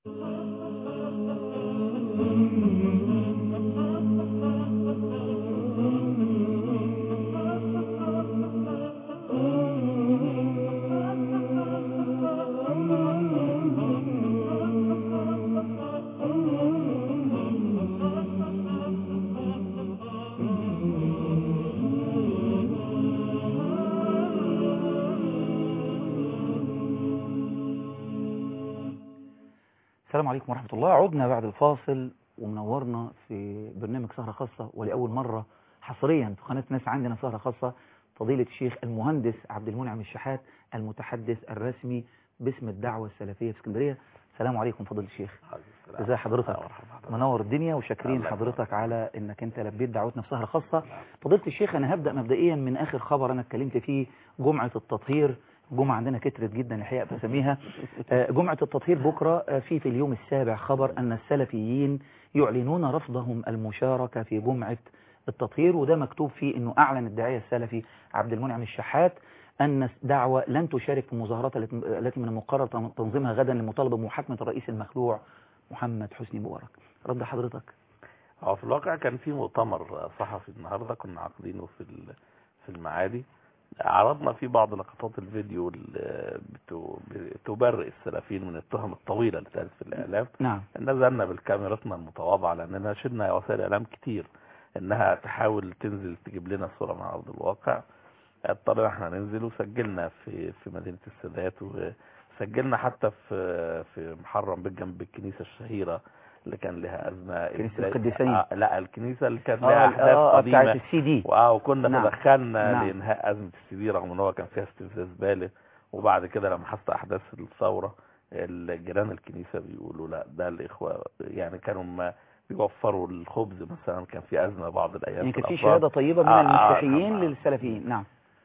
السلام عليكم ورحمة الله عدنا بعد الفاصل ومنورنا في برنامج سهرة خاصة ولأول مرة حصريا في قناة ناس عندنا سهرة خاصة فضيلة الشيخ المهندس عبد المنعم الشحات المتحدث الرسمي باسم الدعوة السلفية في اسكندرية السلام عليكم فضيلة الشيخ ازي حضرتك منور الدنيا وشاكرين حضرتك على انك انت لبيت دعوتنا في سهرة خاصة فضيلة الشيخ انا هبدأ مبدئيا من اخر خبر انا اتكلمت فيه جمعة التطهير جمعة عندنا كترت جدا الحقيقة بسميها آه، جمعة التطهير بكرة آه، في في اليوم السابع خبر أن السلفيين يعلنون رفضهم المشاركة في جمعة التطهير وده مكتوب فيه أنه أعلن الداعية السلفي عبد المنعم الشحات أن دعوة لن تشارك في المظاهرات التي التي من المقرر تنظيمها غدا للمطالبة بمحاكمة الرئيس المخلوع محمد حسني مبارك رد حضرتك هو في الواقع كان في مؤتمر صحفي النهارده كنا عاقدينه في ال- في المعادي عرضنا فيه بعض لقطات الفيديو اللي بتو- بتبرئ السلفيين من التهم الطويله اللي اتقالت في الاعلام نعم نزلنا بالكاميراتنا المتواضعه لاننا شلنا وسائل اعلام كتير انها تحاول تنزل تجيب لنا صوره من ارض الواقع اضطرينا احنا ننزل وسجلنا في في مدينه السادات وسجلنا حتى في في محرم بيت جنب الكنيسه الشهيره اللي كان لها ازمه كنيسة إزاي- القديسين. آه لا الكنيسه اللي كان لها اه احداث آه، آه، بتاعت قديمه السي دي واه وكنا نعم. تدخلنا نعم. لانهاء ازمه السي دي رغم ان هو كان فيها استفزاز بالغ وبعد كده لما حصلت احداث الثوره الجيران الكنيسه بيقولوا لا ده الاخوه يعني كانوا ما بيوفروا الخبز مثلا كان في ازمه بعض الايام يعني كان في الأفراد. شهادة طيبة من آه، آه، المسيحيين نعم. للسلفيين نعم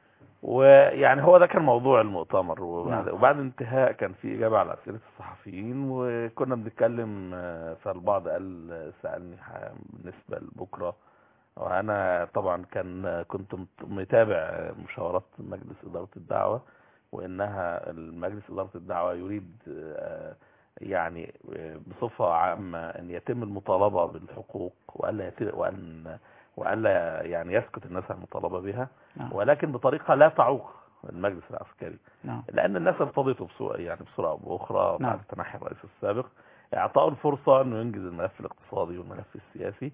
ويعني هو ده كان موضوع المؤتمر وبعد, نعم. وبعد انتهاء كان في إجابة على أسئلة الصحفيين وكنا بنتكلم آه، فالبعض قال آه، سألني ح- بالنسبة لبكرة وأنا طبعا كان كنت مت- متابع مشاورات مجلس إدارة الدعوة وإنها المجلس إدارة الدعوة يريد آه، يعني آه، بصفة عامة أن يتم المطالبة بالحقوق وألا يت- وأن وألا يعني يسكت الناس عن المطالبة بها نعم ولكن بطريقة لا تعوق المجلس العسكري نعم لأن الناس ارتضته بسوء يعني بصورة أو بأخرى نعم. بعد تنحي الرئيس السابق إعطاء الفرصة أنه ينجز الملف الاقتصادي والملف السياسي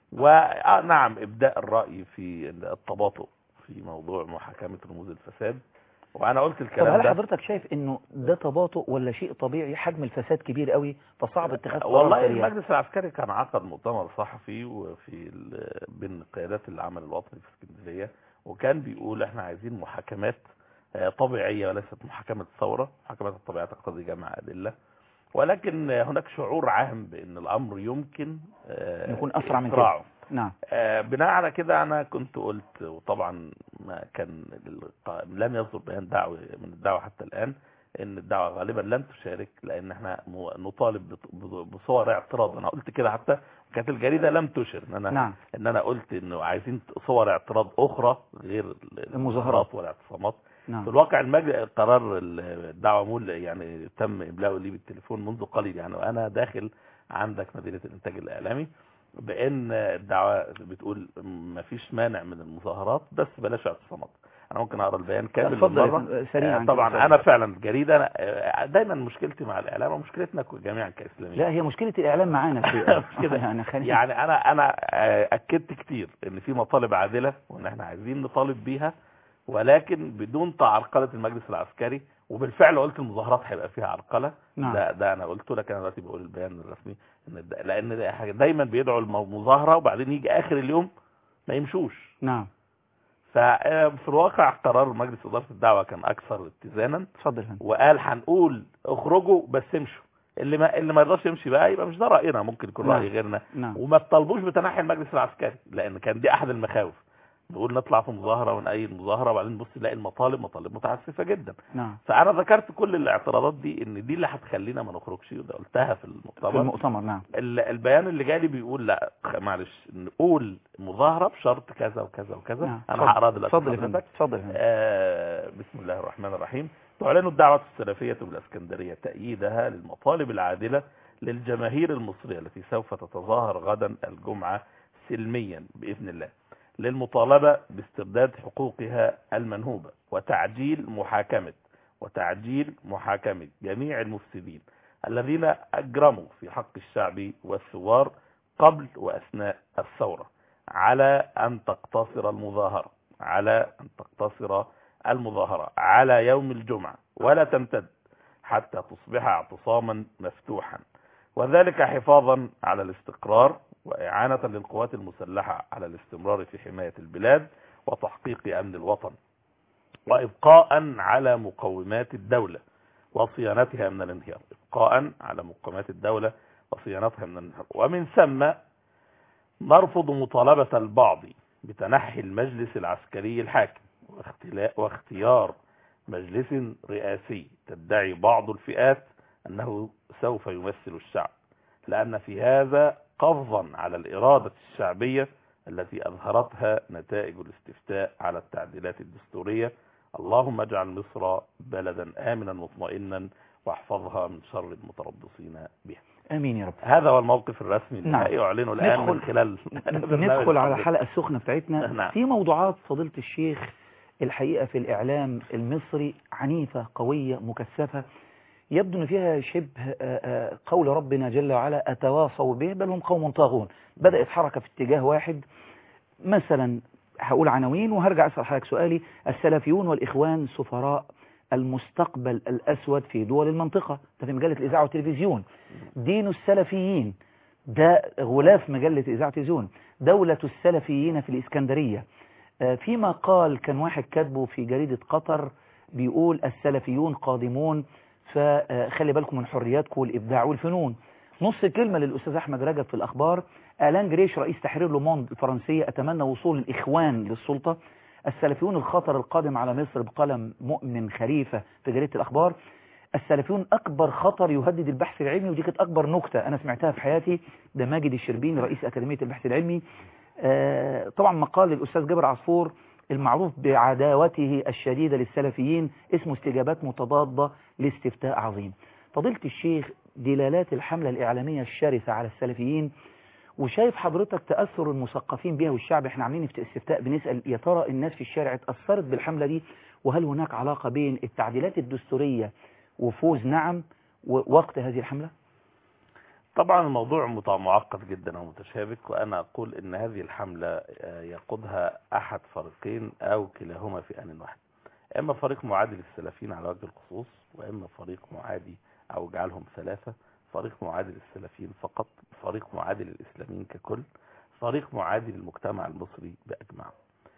ونعم إبداء الرأي في التباطؤ في موضوع محاكمة رموز الفساد وأنا قلت طب الكلام هل ده حضرتك شايف انه ده تباطؤ ولا شيء طبيعي حجم الفساد كبير قوي فصعب اتخاذ قرار والله سريع المجلس العسكري كان عقد مؤتمر صحفي وفي ال- بين قيادات العمل الوطني في اسكندريه وكان بيقول احنا عايزين محاكمات آه، طبيعيه وليست محاكمه ثوره محاكمات الطبيعه تقتضي جمع ادله ولكن آه، هناك شعور عام بان الامر يمكن آه، يكون أسرع من إسراعه. نعم آه، بناء على كده انا كنت قلت وطبعا ما كان الق- لم يصدر بيان دعوه من الدعوه حتى الان ان الدعوه غالبا لن تشارك لان احنا م- نطالب بط- ب- بصور اعتراض انا قلت كده حتى كانت الجريده لم تشر ان انا نعم ان انا قلت انه عايزين صور اعتراض اخرى غير ال- المظاهرات. والاعتصامات في نعم الواقع المجلس قرار الدعوه مول يعني تم املاؤه لي بالتليفون منذ قليل يعني وانا داخل عندك مدينه الانتاج الاعلامي بان الدعوه بتقول ما فيش مانع من المظاهرات بس بلاش اعتصامات انا ممكن اقرا البيان كامل اتفضل يا بالمرة. فندم، سريعا آه، كده، طبعا سريعا. انا فعلا الجريده أنا آه، دايما مشكلتي مع الاعلام ومشكلتنا جميعا كاسلاميين لا هي مشكلة الإعلام معانا في مش كده. يعني خلينا يعني انا انا آه، اكدت كتير ان في مطالب عادله وان احنا عايزين نطالب بيها ولكن بدون تعرقله المجلس العسكري وبالفعل قلت المظاهرات هيبقى فيها عرقله نعم. ده ده انا قلته لكن انا دلوقتي بقول البيان الرسمي ان ده لان ده حاجة- دايما بيدعوا المظاهره وبعدين يجي اخر اليوم ما يمشوش نعم ففي الواقع قرار مجلس اداره الدعوه كان اكثر اتزانا اتفضل يا فندم وقال هنقول اخرجوا بس امشوا اللي ما اللي ما يرضاش يمشي بقى يبقى مش ده راينا ممكن يكون نعم. راي غيرنا نعم وما تطالبوش بتنحي المجلس العسكري لان كان دي احد المخاوف نقول نطلع في مظاهره ونأيد مظاهره وبعدين نبص نلاقي المطالب مطالب متعسفه جدا نعم فانا ذكرت كل الاعتراضات دي ان دي اللي هتخلينا ما نخرجش وده قلتها في في المؤتمر المؤتمر نعم ال- البيان اللي جالي بيقول لا خ- معلش نقول مظاهره بشرط كذا وكذا وكذا نعم. انا اتفضل. هقرا دلوقتي اتفضل يا فندم لحضرتك. اتفضل يا فندم آه، بسم الله الرحمن الرحيم تعلن الدعوة السلفية بالإسكندرية تأييدها للمطالب العادلة للجماهير المصرية التي سوف تتظاهر غدا الجمعة سلميا بإذن الله للمطالبة باسترداد حقوقها المنهوبة وتعجيل محاكمة وتعجيل محاكمة جميع المفسدين الذين أجرموا في حق الشعب والثوار قبل وأثناء الثورة على أن تقتصر المظاهرة على أن تقتصر المظاهرة على يوم الجمعة ولا تمتد حتى تصبح اعتصاما مفتوحا وذلك حفاظا على الاستقرار وإعانة للقوات المسلحة على الاستمرار في حماية البلاد وتحقيق أمن الوطن وإبقاء على مقومات الدولة وصيانتها من الانهيار إبقاء على مقومات الدولة وصيانتها من الانهيار ومن ثم نرفض مطالبة البعض بتنحي المجلس العسكري الحاكم واختيار مجلس رئاسي تدعي بعض الفئات أنه سوف يمثل الشعب لأن في هذا قفضا على الإرادة الشعبية التي أظهرتها نتائج الاستفتاء على التعديلات الدستورية اللهم اجعل مصر بلدا آمنا مطمئنا واحفظها من شر المتربصين بها امين يا رب هذا هو الموقف الرسمي نعم. النهائي أعلنه الآن ندخل- من خلال ندخل على الحلقة السخنة بتاعتنا نعم. في موضوعات فضيلة الشيخ الحقيقة في الإعلام المصري عنيفة قوية مكثفة يبدو أن فيها شبه آه، آه، قول ربنا جل وعلا أتواصوا به بل هم قوم طاغون بدأت حركة في اتجاه واحد مثلا هقول عناوين وهرجع أسأل حضرتك سؤالي السلفيون والإخوان سفراء المستقبل الأسود في دول المنطقة ده في مجلة الإذاعة والتلفزيون دين السلفيين ده غلاف مجلة الإذاعة والتلفزيون دولة السلفيين في الإسكندرية آه، في مقال كان واحد كاتبه في جريدة قطر بيقول السلفيون قادمون فخلي بالكم من حرياتكم والإبداع والفنون نص كلمة للأستاذ أحمد رجب في الأخبار آلان جريش رئيس تحرير لوموند الفرنسية أتمنى وصول الإخوان للسلطة السلفيون الخطر القادم على مصر بقلم مؤمن خليفة في جريدة الأخبار السلفيون أكبر خطر يهدد البحث العلمي ودي كانت أكبر نكتة أنا سمعتها في حياتي ده ماجد الشربيني رئيس أكاديمية البحث العلمي آه، طبعا مقال للأستاذ جابر عصفور المعروف بعداوته الشديدة للسلفيين اسمه استجابات متضادة لاستفتاء عظيم فضيلة الشيخ دلالات الحملة الإعلامية الشرسة على السلفيين وشايف حضرتك تأثر المثقفين بها والشعب احنا عاملين في استفتاء بنسأل يا ترى الناس في الشارع اتأثرت بالحملة دي وهل هناك علاقة بين التعديلات الدستورية وفوز نعم ووقت هذه الحملة؟ طبعا الموضوع مت- معقد جدا ومتشابك وأنا أقول أن هذه الحملة آه، يقودها أحد فريقين أو كلاهما في آن واحد إما فريق معادي للسلفيين على وجه الخصوص وإما فريق معادي أو اجعلهم ثلاثة فريق معادي للسلفيين فقط فريق معادي للإسلاميين ككل فريق معادي للمجتمع المصري بأجمعه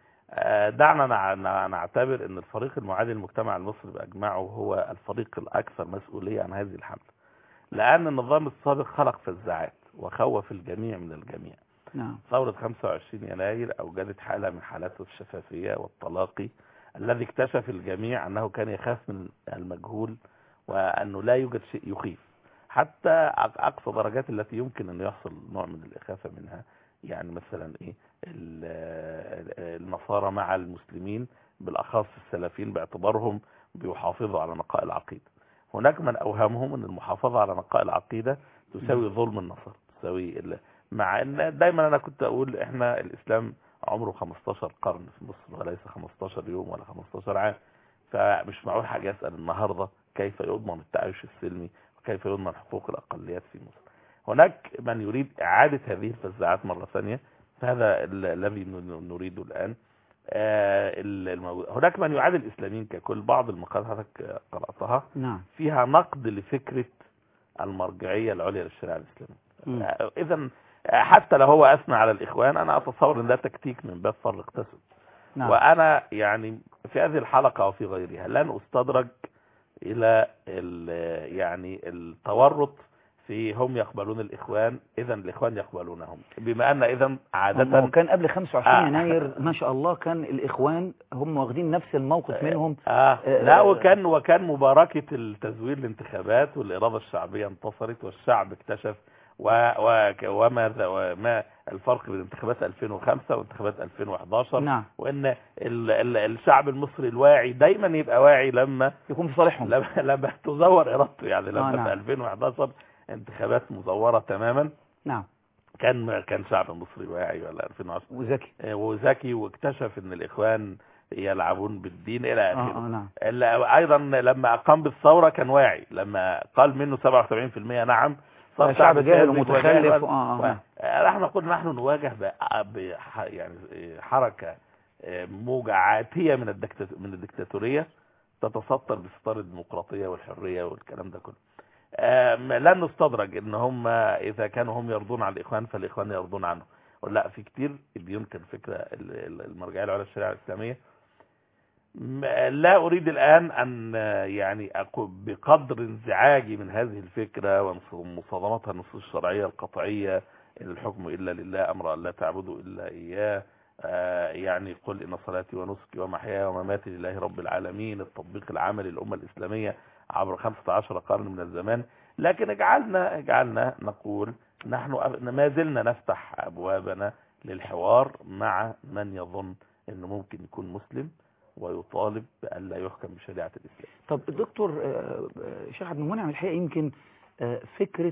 آه، دعنا نع- نع- نعتبر أن الفريق المعادي للمجتمع المصري بأجمعه هو الفريق الأكثر مسؤولية عن هذه الحملة لأن النظام السابق خلق فزاعات وخوف الجميع من الجميع نعم ثورة 25 يناير أوجدت حالة من حالات الشفافية والتلاقي الذي اكتشف الجميع أنه كان يخاف من المجهول وأنه لا يوجد شيء يخيف حتى أق- أقصى درجات التي يمكن أن يحصل نوع من الإخافة منها يعني مثلا إيه ال- ال- النصارى مع المسلمين بالأخص السلفيين باعتبارهم بيحافظوا على نقاء العقيدة هناك من أوهمهم أن المحافظة على نقاء العقيدة تساوي ظلم النصارى تساوي ال- مع ان دايما انا كنت اقول احنا الاسلام عمره 15 قرن في مصر وليس 15 يوم ولا 15 عام فمش معقول حاجه اسال النهارده كيف يضمن التعايش السلمي وكيف يضمن حقوق الاقليات في مصر هناك من يريد اعاده هذه الفزاعات مره ثانيه هذا ال- الذي ن- نريده الان آه، ال- الموجود. هناك من يعادي الاسلاميين ككل بعض المقالات حضرتك قراتها نعم فيها نقد لفكره المرجعيه العليا للشريعه الاسلاميه مم. اذا حتى لو هو اثنى على الاخوان انا اتصور ان ده تكتيك من باب فرق تسد نعم وانا يعني في هذه الحلقه وفي غيرها لن استدرج الى ال- يعني التورط في هم يقبلون الاخوان اذا الاخوان يقبلونهم بما ان اذا هو عاده كان قبل 25 آه. يناير ما شاء الله كان الإخوان هم واخدين نفس الموقف منهم آه آه، لا آه، وكان وكان مباركة التزوير الانتخابات والإرادة الشعبية انتصرت والشعب اكتشف و و وماذا وما الفرق بين انتخابات 2005 وانتخابات 2011 نعم وان ال ال الشعب المصري الواعي دايما يبقى واعي لما يكون في صالحهم لما, لما تزور ارادته يعني لما آه، نعم. في 2011 انتخابات مزورة تماما نعم كان كان شعب مصري واعي ولا 2010 وذكي آه، وذكي واكتشف ان الاخوان يلعبون بالدين الى اه اخره اه نعم إلا ايضا لما اقام بالثوره كان واعي لما قال منه 77% نعم صار شعب جاهل كاذب ومتخلف وجاهل. اه اه و- نحن نقول نحن نواجه ب- بح- يعني حركه آه، موجة عاتية من الدكتات- من الدكتاتورية تتسطر بستار الديمقراطية والحرية والكلام ده كله آم، لن نستدرج ان هم اذا كانوا هم يرضون على الاخوان فالاخوان يرضون عنه لا في كتير بيمكن فكرة ال- ال- المرجعية العليا للشريعة الإسلامية م- لا أريد الآن أن آه، يعني أقول بقدر انزعاجي من هذه الفكرة ومصادمتها النصوص الشرعية القطعية إن الحكم إلا لله أمر أن لا تعبدوا إلا إياه آه، يعني قل إن صلاتي ونسكي ومحياي ومماتي لله رب العالمين التطبيق العملي للأمة الإسلامية عبر 15 قرن من الزمان لكن اجعلنا اجعلنا نقول نحن أب- ما زلنا نفتح أبوابنا للحوار مع من يظن أنه ممكن يكون مسلم ويطالب بألا يحكم بشريعة الإسلام طب الدكتور آه، آه، شيخ عبد المنعم الحقيقة يمكن آه، فكرة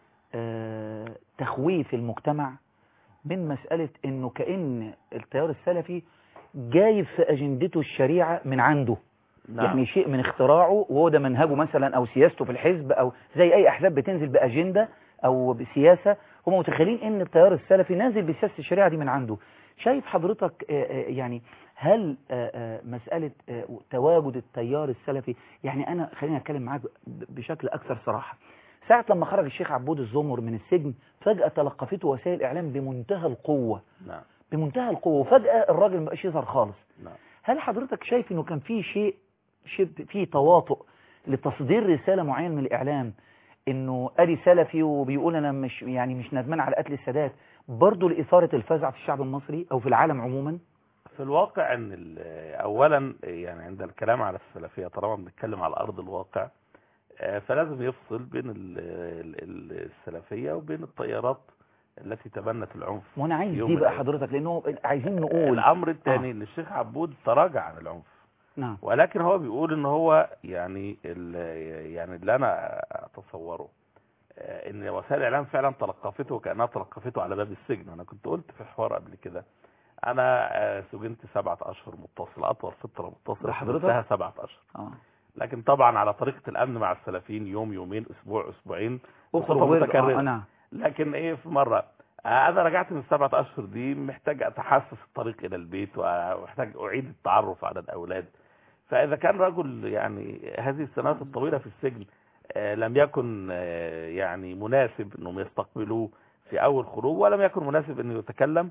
آه، تخويف المجتمع من مسألة انه كأن التيار السلفي جايب في اجندته الشريعة من عنده نعم. يعني شيء من اختراعه وهو ده منهجه مثلا او سياسته في الحزب او زي اي احزاب بتنزل باجنده او بسياسه هم متخيلين ان التيار السلفي نازل بسياسه الشريعه دي من عنده شايف حضرتك آه، آه، يعني هل آه، آه، مساله آه، تواجد التيار السلفي يعني انا خليني اتكلم معاك ب- بشكل اكثر صراحه ساعه لما خرج الشيخ عبود الزمر من السجن فجاه تلقفته وسائل الاعلام بمنتهى القوه نعم بمنتهى القوه وفجاه الراجل ما بقاش يظهر خالص نعم هل حضرتك شايف انه كان في شيء شبه في تواطؤ لتصدير رسالة معينة من الإعلام انه ادي سلفي وبيقول انا مش يعني مش ندمان على قتل السادات برضه لإثارة الفزع في الشعب المصري او في العالم عموما في الواقع ان ال- اولا يعني عند الكلام على السلفيه طالما بنتكلم على ارض الواقع آه، فلازم يفصل بين ال- ال- ال- السلفيه وبين التيارات التي تبنت العنف وانا عايز يوم دي بقى الأيام. حضرتك لانه عايزين نقول الامر الثاني ان الشيخ عبود تراجع عن العنف نعم ولكن هو بيقول ان هو يعني ال- يعني اللي انا اتصوره آه، ان وسائل الاعلام فعلا تلقفته وكانها تلقفته على باب السجن انا كنت قلت في حوار قبل كده انا آه، سجنت سبعة اشهر متصل اطول فتره متصله ده حضرتك؟ سجنتها سبعة اشهر اه لكن طبعا على طريقه الامن مع السلفيين يوم يومين اسبوع اسبوعين اخرج بصفة وارجع متكررة. آه نعم لكن ايه في مرة آه، انا رجعت من السبعة اشهر دي محتاج اتحسس الطريق الى البيت ومحتاج اعيد التعرف على الاولاد فاذا كان رجل يعني هذه السنوات الطويلة في السجن آه، لم يكن آه، يعني مناسب انهم يستقبلوه في اول خروج ولم يكن مناسب انه يتكلم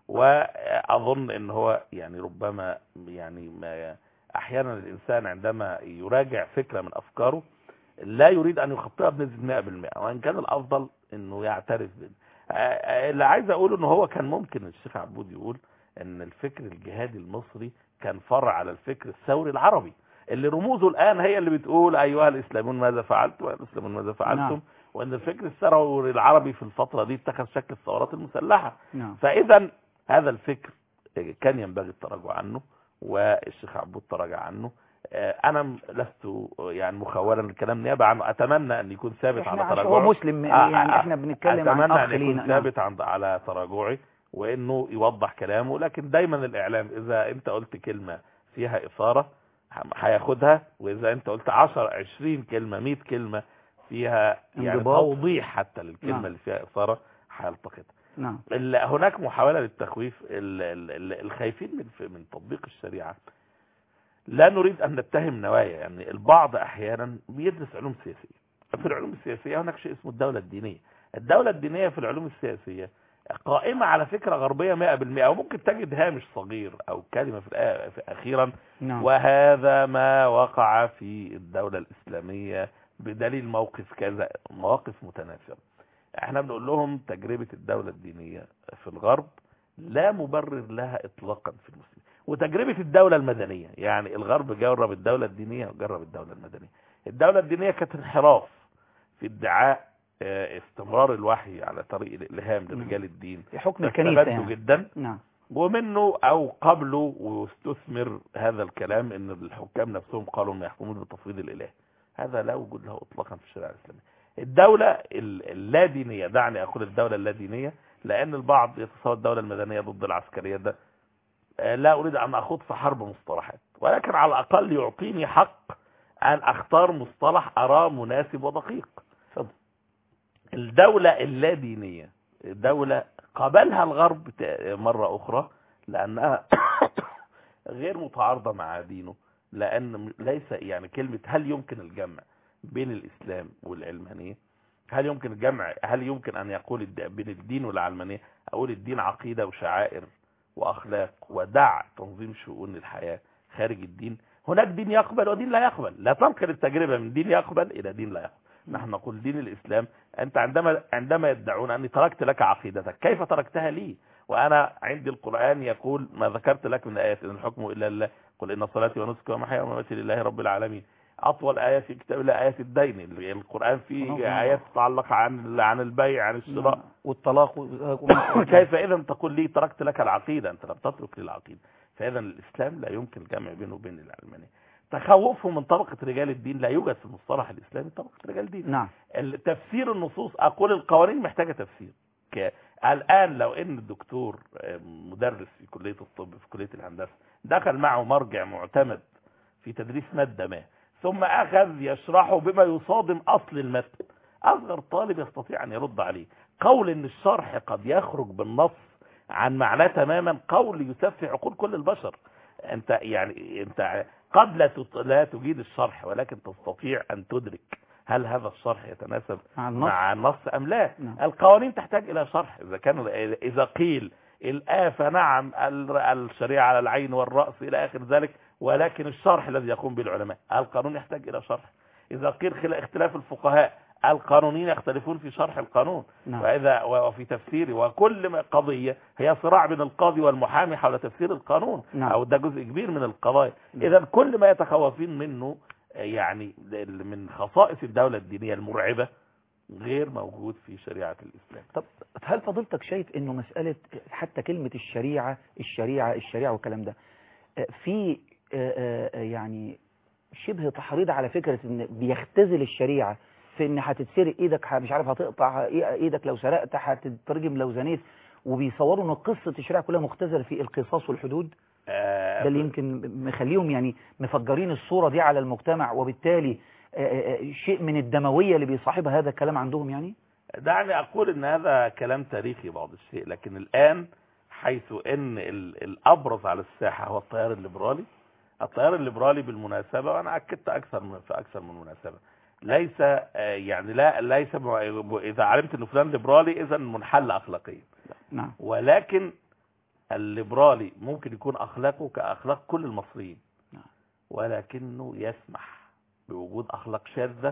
واظن ان هو يعني ربما يعني ما احيانا الانسان عندما يراجع فكرة من افكاره لا يريد ان يخطئها بنسبة 100% وان كان الافضل انه يعترف بال آه، آه، اللي عايز اقوله ان هو كان ممكن الشيخ عبود يقول ان الفكر الجهادي المصري كان فرع على الفكر الثوري العربي اللي رموزه الان هي اللي بتقول ايها الاسلاميون ماذا فعلتم ايها الاسلاميون ماذا فعلتم نعم. وان الفكر الثوري العربي في الفترة دي اتخذ شكل الثورات المسلحة نعم فاذا هذا الفكر كان ينبغي التراجع عنه والشيخ عبود تراجع عنه آه، انا م- لست يعني مخولا الكلام نيابه عنه اتمنى ان يكون ثابت احنا على عشان تراجعه هو مسلم آه، يعني آه، احنا بنتكلم عن اتمنى اخ ان يكون لينا نعم. ثابت عند على تراجعي وانه يوضح كلامه لكن دايما الاعلام اذا انت قلت كلمة فيها اثارة ه- هياخدها واذا انت قلت 10 20 كلمة 100 كلمة فيها يعني انضباط. توضيح حتى للكلمة نعم. اللي فيها اثارة هيلتقطها نعم ال- هناك محاولة للتخويف ال- ال- ال- الخايفين من من تطبيق الشريعة لا نريد أن نتهم نوايا يعني البعض أحيانا بيدرس علوم سياسية في العلوم السياسية هناك شيء اسمه الدولة الدينية الدولة الدينية في العلوم السياسية قائمة على فكرة غربية 100% أو ممكن تجد هامش صغير أو كلمة في, الآ- في أخيرا نعم وهذا ما وقع في الدولة الإسلامية بدليل موقف كذا مواقف متنافرة احنا بنقول لهم تجربة الدولة الدينية في الغرب لا مبرر لها اطلاقا في المسلمين وتجربة الدولة المدنية يعني الغرب جرب الدولة الدينية وجرب الدولة المدنية الدولة الدينية كانت انحراف في ادعاء آه، استمرار الوحي على طريق الالهام لرجال الدين في حكم الكنيسة فاستبدوا يعني جدا نعم ومنه او قبله واستثمر هذا الكلام ان الحكام نفسهم قالوا ما يحكمون بتفويض الاله هذا لا وجود له اطلاقا في الشريعه الاسلاميه الدولة ال- اللادينية دعني أقول الدولة اللادينية لأن البعض يتصور الدولة المدنية ضد العسكرية ده آه، لا أريد أن أخوض في حرب مصطلحات ولكن على الأقل يعطيني حق أن أختار مصطلح أراه مناسب ودقيق اتفضل الدولة اللادينية دولة قبلها الغرب ت- مرة أخرى لأنها غير متعارضة مع دينه لأن ليس يعني كلمة هل يمكن الجمع بين الإسلام والعلمانية هل يمكن الجمع هل يمكن أن يقول الد- بين الدين والعلمانية أقول الدين عقيدة وشعائر وأخلاق ودع تنظيم شؤون الحياة خارج الدين هناك دين يقبل ودين لا يقبل لا تنقل التجربة من دين يقبل إلى دين لا يقبل نحن نقول دين الإسلام أنت عندما عندما يدعون أني تركت لك عقيدتك كيف تركتها لي وأنا عندي القرآن يقول ما ذكرت لك من آيات إن الحكم إلا لله قل إن صلاتي ونسكي ومحياي ومماتي لله رب العالمين أطول آية في كتاب الله آيات الدين اللي القرآن فيه نعم. آيات تتعلق عن عن البيع عن الشراء والطلاق و- كيف إذا تقول لي تركت لك العقيدة أنت لم تترك لي العقيدة فإذا الإسلام لا يمكن الجمع بينه وبين العلمانية تخوفهم من طبقة رجال الدين لا يوجد في المصطلح الإسلامي طبقة رجال الدين نعم تفسير النصوص اقول القوانين محتاجه تفسير ك- الان لو ان الدكتور آه، مدرس في كليه الطب في كليه الهندسه دخل معه مرجع معتمد في تدريس ماده ما ثم اخذ يشرحه بما يصادم اصل المتن اصغر طالب يستطيع ان يرد عليه قول ان الشرح قد يخرج بالنص عن معناه تماما قول يسفه عقول كل البشر انت يعني انت قد لا تط- لا تجيد الشرح ولكن تستطيع ان تدرك هل هذا الشرح يتناسب مع النص مع النص ام لا نعم. القوانين تحتاج الى شرح اذا كان اذا قيل الآفة نعم ال- الشريعة على العين والرأس الى اخر ذلك ولكن الشرح الذي يقوم به العلماء القانون يحتاج الى شرح اذا قيل خلا- اختلاف الفقهاء القانونيين يختلفون في شرح القانون نعم وإذا وفي تفسيره وكل ما قضية هي صراع بين القاضي والمحامي حول تفسير القانون نعم. أو ده جزء كبير من القضايا نعم. إذا كل ما يتخوفين منه آه، يعني من خصائص الدولة الدينية المرعبة غير موجود في شريعة الإسلام طب هل فضيلتك شايف انه مسألة حتى كلمة الشريعة الشريعة الشريعة والكلام ده آه، في آه، آه، يعني شبه تحريض على فكرة ان بيختزل الشريعة في ان هتتسرق ايدك ه- مش عارف هتقطع إي- ايدك لو سرقت هتترجم لو زنيت وبيصوروا ان قصة الشريعة كلها مختزلة في القصاص والحدود آه، ده اللي يمكن مخليهم يعني مفجرين الصورة دي على المجتمع وبالتالي آه، آه، آه، شيء من الدموية اللي بيصاحبها هذا الكلام عندهم يعني دعني أقول أن هذا كلام تاريخي بعض الشيء لكن الآن حيث أن ال- الأبرز على الساحة هو التيار الليبرالي التيار الليبرالي بالمناسبة وأنا أكدت أكثر من في أكثر من مناسبة ليس آه، يعني لا ليس م- إذا علمت أن فلان ليبرالي إذا منحل أخلاقيا نعم ولكن الليبرالي ممكن يكون أخلاقه كأخلاق كل المصريين نعم. ولكنه يسمح بوجود أخلاق شاذة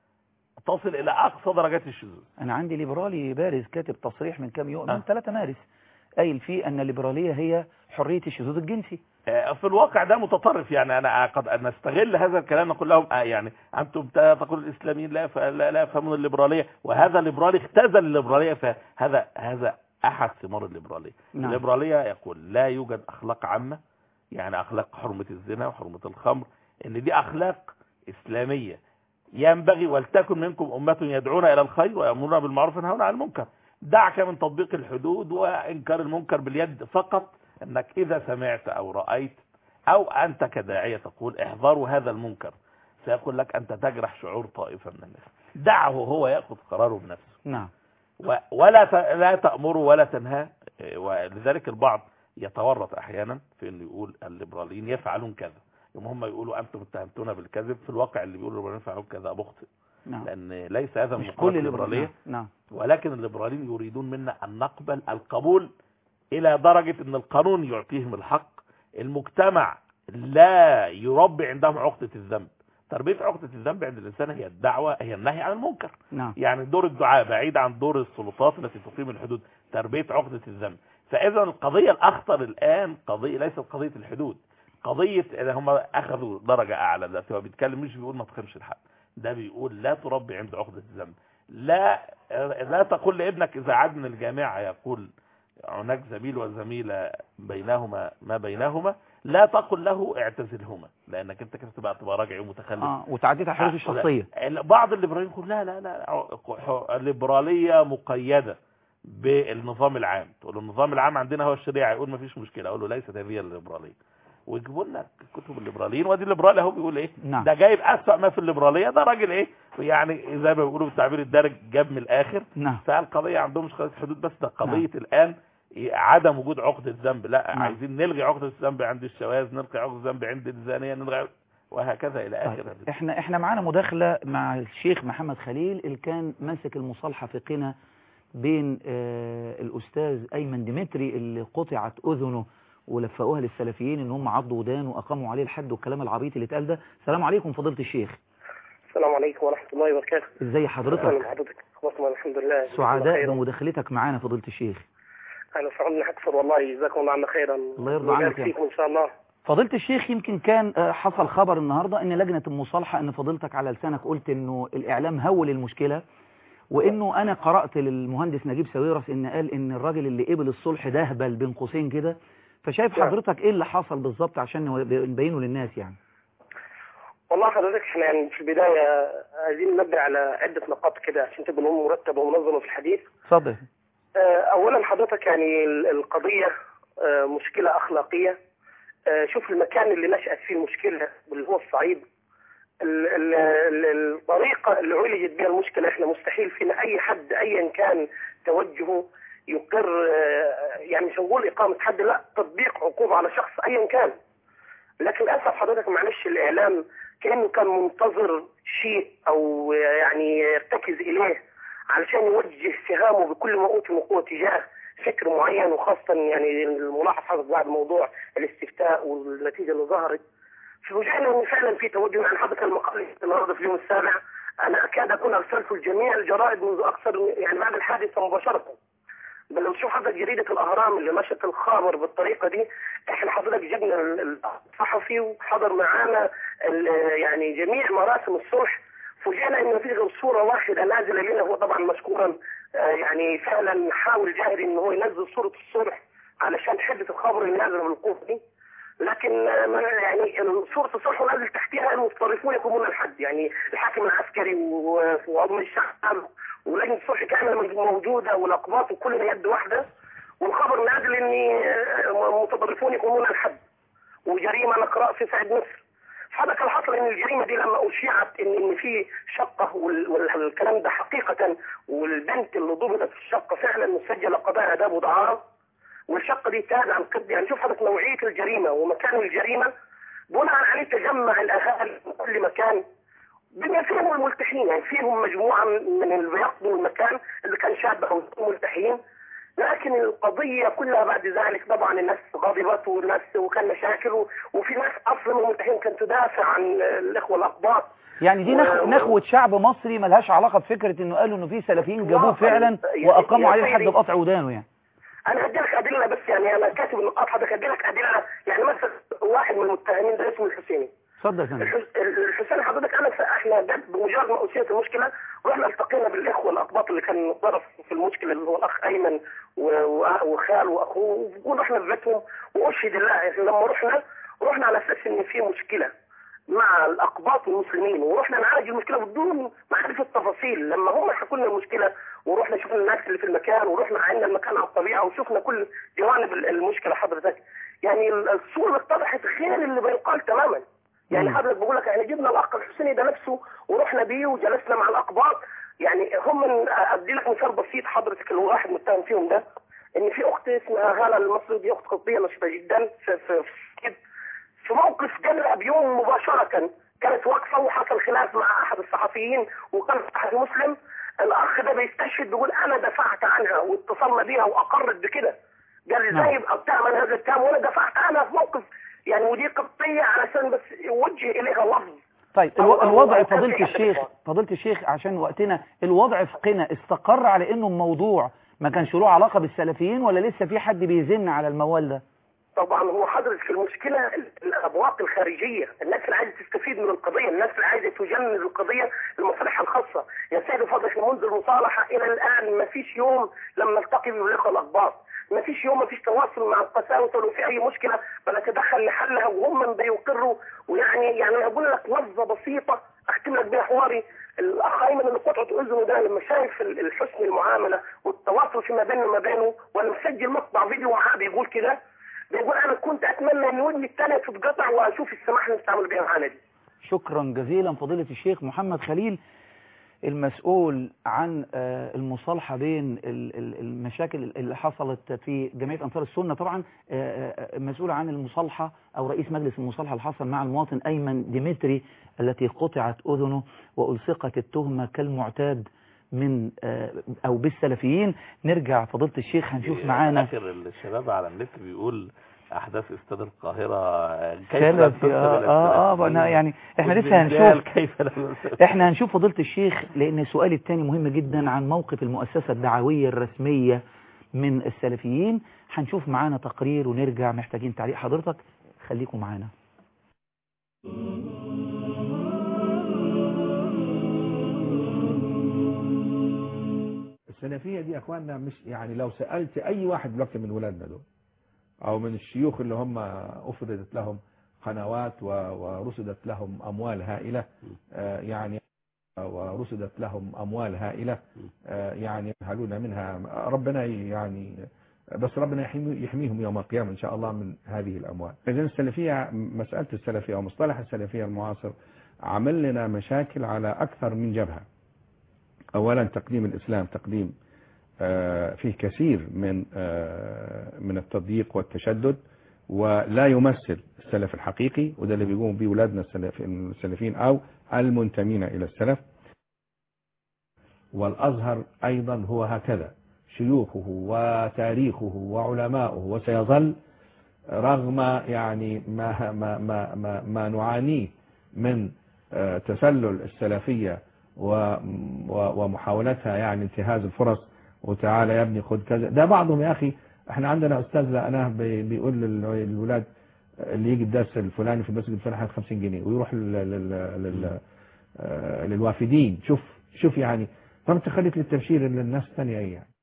تصل إلى أقصى درجات الشذوذ أنا عندي ليبرالي بارز كاتب تصريح من كام يوم آه. من 3 مارس قايل فيه أن الليبرالية هي حرية الشذوذ الجنسي آه، في الواقع ده متطرف يعني انا قد نستغل هذا الكلام نقول لهم آه يعني انتم تقول الاسلاميين لا يف- لا لا يفهمون الليبراليه وهذا الليبرالي اختزل الليبراليه فهذا هذا احد ثمار الليبراليه نعم. الليبراليه يقول لا يوجد اخلاق عامه يعني اخلاق حرمه الزنا وحرمه الخمر ان دي اخلاق اسلاميه ينبغي ولتكن منكم امه يدعون الى الخير ويامرون بالمعروف وينهون عن المنكر دعك من تطبيق الحدود وانكار المنكر باليد فقط انك اذا سمعت او رايت او انت كداعيه تقول احذروا هذا المنكر سيقول لك انت تجرح شعور طائفه من الناس دعه هو ياخذ قراره بنفسه نعم و- ولا ت- لا تأمره ولا تنهاه إيه، ولذلك البعض يتورط احيانا في انه يقول الليبراليين يفعلون كذا يوم هم يقولوا انتم اتهمتونا بالكذب في الواقع اللي بيقولوا الليبراليين يفعلون كذا مخطئ نعم لان ليس هذا من مش مقالات كل الليبراليه الليبرالية نعم ولكن الليبراليين يريدون منا ان نقبل القبول الى درجة ان القانون يعطيهم الحق المجتمع لا يربي عندهم عقدة الذنب تربية عقدة الذنب عند الانسان هي الدعوة هي النهي عن المنكر نعم يعني دور الدعاء بعيد عن دور السلطات التي تقيم الحدود تربية عقدة الذنب فاذا القضية الاخطر الان قضية ليست قضية الحدود قضية إذا هم اخذوا درجة اعلى دلوقتي هو بيتكلم مش بيقول ما تقيمش الحد ده بيقول لا تربي عند عقدة الذنب لا لا تقول لابنك اذا عاد من الجامعة يقول هناك زميل وزميلة بينهما ما بينهما لا تقل له اعتزلهما لانك انت كده تبقى تبقى راجع ومتخلف اه وتعديت على حدود الشخصيه لا، بعض الليبراليين يقول لا لا لا الليبراليه مقيده بالنظام العام تقول له النظام العام عندنا هو الشريعه يقول ما فيش مشكله اقول له ليست هذه الليبراليه ويجيبوا لنا كتب الليبراليين وادي الليبرالي اهو بيقول ايه نعم. ده جايب اسوأ ما في الليبراليه ده راجل ايه يعني زي ما بيقولوا بالتعبير الدارج جاب من الاخر نعم فالقضيه عندهم مش قضيه حدود بس ده قضيه الان عدم وجود عقده ذنب لا نعم. عايزين نلغي عقده الذنب عند الشواذ نلغي عقده الذنب عند الزانيه نلغي وهكذا الى طيب. اخره احنا احنا معانا مداخله مع الشيخ محمد خليل اللي كان ماسك المصالحه في قنا بين آه الاستاذ ايمن ديمتري اللي قطعت اذنه ولفقوها للسلفيين ان هم عضوا ودان واقاموا عليه الحد والكلام العبيط اللي اتقال ده السلام عليكم فضيله الشيخ السلام عليكم ورحمة الله وبركاته ازي أهلا حضرتك بحضرتك خلصنا الحمد لله جزاكم الله سعداء خيرا. بمداخلتك معانا فضيله الشيخ أنا سعدنا أكثر والله جزاكم الله عنا خيرا الله يرضى ويبارك عنك يا فيكم إن شاء الله فضيلة الشيخ يمكن كان آه، حصل خبر النهاردة ان لجنة المصالحة ان فضيلتك على لسانك قلت انه الاعلام هول المشكلة وانه انا قرأت للمهندس نجيب ساويرس ان قال ان الراجل اللي قبل الصلح ده هبل بين قوسين كده فشايف نعم. حضرتك ايه اللي حصل بالظبط عشان نو- نبينه للناس يعني والله حضرتك احنا يعني في البداية عايزين ننبه على عدة نقاط كده عشان تبقى الأمور مرتبة ومنظمة في الحديث اتفضل آه، أولا حضرتك يعني ال- القضية آه، مشكلة أخلاقية آه، شوف المكان اللي نشأت فيه المشكلة اللي هو الصعيد ال- ال- ال- الطريقة اللي عولجت بها المشكلة احنا مستحيل فينا أي حد أيا كان توجهه يقر آه، يعني مش هنقول إقامة حد لا تطبيق عقوبة على شخص أيا كان لكن للأسف حضرتك معلش الإعلام كأنه كان منتظر شيء أو يعني يرتكز إليه علشان يوجه سهامه بكل ما أوتي من قوة تجاه فكر معين وخاصة يعني الملاحظ حصل بعد موضوع الاستفتاء والنتيجة اللي ظهرت فوجئنا ان فعلا في توجه يعني حضرتك المقال النهارده في اليوم السابع انا اكاد اكون ارسلته لجميع الجرائد منذ اكثر من- يعني بعد الحادثه مباشره بل لو تشوف حضرتك جريده الاهرام اللي نشرت الخبر بالطريقه دي احنا حضرتك جبنا ال- ال- الصحفي وحضر معانا ال- يعني جميع مراسم الصلح فوجئنا ان في غير صوره واحده نازله لنا هو طبعا مشكورا آه، يعني فعلا حاول جاهد ان هو ينزل صوره الصلح علشان حده الخبر اللي نازل بالقوه دي لكن آه، ما- يعني صورة الصلح ونازل تحتها المتطرفون يقومون الحد يعني الحاكم العسكري و- وعظم الشعب ولجنة الصلح كاملة موجودة والأقباط وكلنا يد واحدة والخبر نازل ان آه، متطرفون يقومون الحد وجريمة نقرأ في سعد مصر حدث الحصل ان الجريمه دي لما اشيعت ان ان في شقه وال- والكلام ده حقيقه والبنت اللي ضبطت في الشقه فعلا مسجله قضاء اداب ودعاره والشقه دي تابع عن قد يعني شوف حضرتك نوعيه الجريمه ومكان الجريمه بناء عليه تجمع الاهالي من كل مكان بما فيهم الملتحين يعني فيهم مجموعه من اللي بيقضوا المكان اللي كان شاب او ملتحين لكن القضية كلها بعد ذلك طبعا الناس غضبت والناس وكان مشاكل و- وفي ناس أصلا من الملتحين كانت تدافع عن الإخوة الأقباط يعني دي نخ... و- نخوة شعب مصري ملهاش علاقة بفكرة انه قالوا انه في سلفيين جابوه إطلاقاً. فعلا يعني- واقاموا عليه يعني الحد سيدي- بقطع ودانه يعني أنا هدي لك أدلة بس يعني أنا كاتب النقاط حضرتك هدي لك أدلة يعني مثلا واحد من المتهمين ده اسمه الحسيني اتفضل يا فندم الحس- الحسين حضرتك انا ف- احنا ده بمجرد ما اثيرت المشكله رحنا التقينا بالاخوه الاقباط اللي كان طرف في المشكله اللي هو الاخ ايمن و- و- وخال واخوه ورحنا في بيتهم واشهد الله إحنا لما رحنا رحنا على اساس ان في مشكله مع الاقباط والمسلمين ورحنا نعالج المشكله بدون معرفه التفاصيل لما هم حكوا لنا المشكله ورحنا شفنا الناس اللي في المكان ورحنا عينا المكان على الطبيعه وشفنا كل جوانب ال- المشكله حضرتك يعني ال- الصوره اللي اتضحت غير اللي بيقال تماما يعني مم. حضرتك بقول لك يعني جبنا الاخ الحسيني ده نفسه ورحنا بيه وجلسنا مع الاقباط يعني هم من ادي لك مثال بسيط حضرتك اللي هو واحد متهم فيهم ده ان في اخت اسمها هاله المصري دي اخت قبطيه نشطه جدا في في في, في موقف قبلها بيوم مباشره كانت واقفه وحصل خلاف مع احد الصحفيين وكان احد مسلم الاخ ده بيستشهد بيقول انا دفعت عنها واتصلنا بيها واقرت بكده قال لي نعم. ازاي يبقى بتعمل هذا الكلام وانا دفعت عنها في موقف يعني ودي قبطيه علشان بس يوجه اليها لفظ طيب أو- الو... أو- الوضع أو كان فضيلة في أحد الشيخ الإخوان. فضيلة الشيخ عشان وقتنا الوضع في قنا استقر على انه الموضوع ما كانش له علاقة بالسلفيين ولا لسه في حد بيزن على الموال ده طبعا هو حضرتك المشكله ال- الابواق الخارجيه، الناس اللي عايزه تستفيد من القضيه، الناس اللي عايزه تجند القضيه لمصالحها الخاصه، يا سيدي فضلك منذ المصالحه الى الان ما فيش يوم لما نلتقي بالاخوه الاقباط، ما فيش يوم ما فيش تواصل مع القساوسه ولو في اي مشكله بنتدخل لحلها وهم بيقروا ويعني يعني انا بقول لك لفظه بسيطه اختم لك بيها حواري الاخ ايمن اللي قطعه اذنه ده لما شايف ال- الحسن المعامله والتواصل فيما بينه وما بينه وانا مسجل مقطع فيديو معاه بيقول كده بيقول انا كنت اتمنى ان ودني الثانيه تتقطع واشوف السماح اللي بتعمل بيها معانا دي شكرا جزيلا فضيلة الشيخ محمد خليل المسؤول عن آه، المصالحة بين ال- ال- المشاكل اللي حصلت في جمعية أنصار السنة طبعا آه، آه، مسؤول عن المصالحة أو رئيس مجلس المصالحة اللي حصل مع المواطن أيمن ديمتري التي قطعت أذنه وألصقت التهمة كالمعتاد من آه، أو بالسلفيين نرجع فضيلة الشيخ هنشوف معانا اخر الشباب على النت بيقول احداث استاد القاهره كيف لا سلفي تنسب اه إلى اه, آه السلفيين؟ أنا يعني احنا لسه والزلزال هنشوف كيف لا تنسب احنا هنشوف فضيلة الشيخ لان السؤال الثاني مهم جدا عن موقف المؤسسة الدعوية الرسمية من السلفيين هنشوف معانا تقرير ونرجع محتاجين تعليق حضرتك خليكم معانا السلفية دي يا اخواننا مش يعني لو سألت اي واحد دلوقتي من ولادنا دول او من الشيوخ اللي هم افردت لهم قنوات و- ورصدت لهم اموال هائلة آه، يعني ورصدت لهم اموال هائلة آه، يعني ينهلون منها ربنا يعني بس ربنا يحمي- يحميهم يوم القيامة ان شاء الله من هذه الاموال اذا السلفية مسألة السلفية ومصطلح السلفية المعاصر عمل لنا مشاكل على اكثر من جبهة اولا تقديم الاسلام تقديم آه، فيه كثير من آه، من التضييق والتشدد ولا يمثل السلف الحقيقي وده اللي بيقوم به اولادنا السلف- السلفيين او المنتمين الى السلف والازهر ايضا هو هكذا شيوخه وتاريخه وعلماؤه وسيظل رغم يعني ما ما ما ما, ما نعانيه من آه، تسلل السلفيه و- و- ومحاولتها يعني انتهاز الفرص وتعالى يا ابني خد كذا ده بعضهم يا اخي احنا عندنا استاذ لقناه بي- بيقول لل- للولاد اللي يجي الدرس الفلاني في المسجد الفلاني هات 50 جنيه ويروح لل لل لل آه، للوافدين شوف شوف يعني طب انت خليك للتبشير للناس الثانيه ايه يعني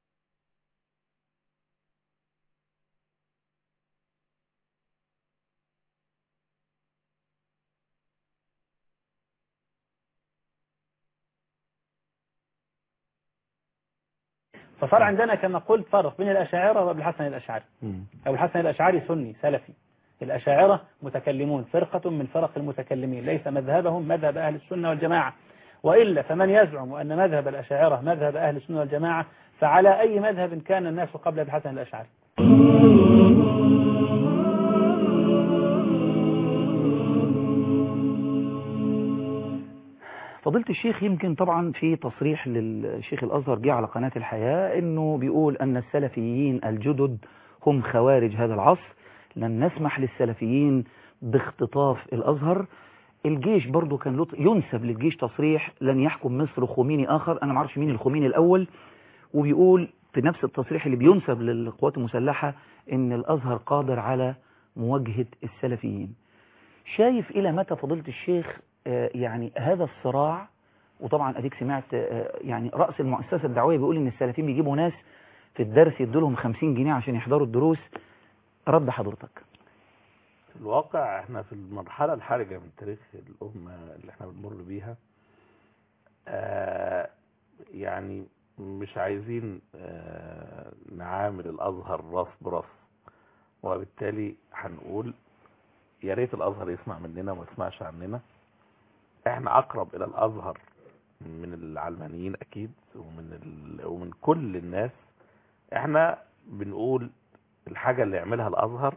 فصار عندنا كما قلت فرق بين الأشاعرة وابن الحسن الأشعري أبو الحسن الأشعري سني سلفي الأشاعرة متكلمون فرقة من فرق المتكلمين ليس مذهبهم مذهب أهل السنة والجماعة وإلا فمن يزعم أن مذهب الأشاعرة مذهب أهل السنة والجماعة فعلى أي مذهب كان الناس قبل أبي الحسن الأشعري فضيلة الشيخ يمكن طبعا في تصريح للشيخ الأزهر جه على قناة الحياة انه بيقول ان السلفيين الجدد هم خوارج هذا العصر لن نسمح للسلفيين باختطاف الأزهر الجيش برضو كان له ينسب للجيش تصريح لن يحكم مصر خميني آخر أنا معرفش مين الخميني الأول وبيقول في نفس التصريح اللي بينسب للقوات المسلحة ان الأزهر قادر على مواجهة السلفيين شايف إلى متى فضيلة الشيخ آه، يعني هذا الصراع وطبعا أديك سمعت آه، يعني رأس المؤسسة الدعوية بيقول إن السلفيين بيجيبوا ناس في الدرس يدوا لهم 50 جنيه عشان يحضروا الدروس رد حضرتك في الواقع احنا في المرحلة الحرجة من تاريخ الأمة اللي احنا بنمر بيها آه يعني مش عايزين آه نعامل الأزهر راس براس وبالتالي هنقول يا ريت الأزهر يسمع مننا وما يسمعش عننا احنا أقرب إلى الأزهر من العلمانيين أكيد ومن ال... ومن كل الناس احنا بنقول الحاجة اللي يعملها الأزهر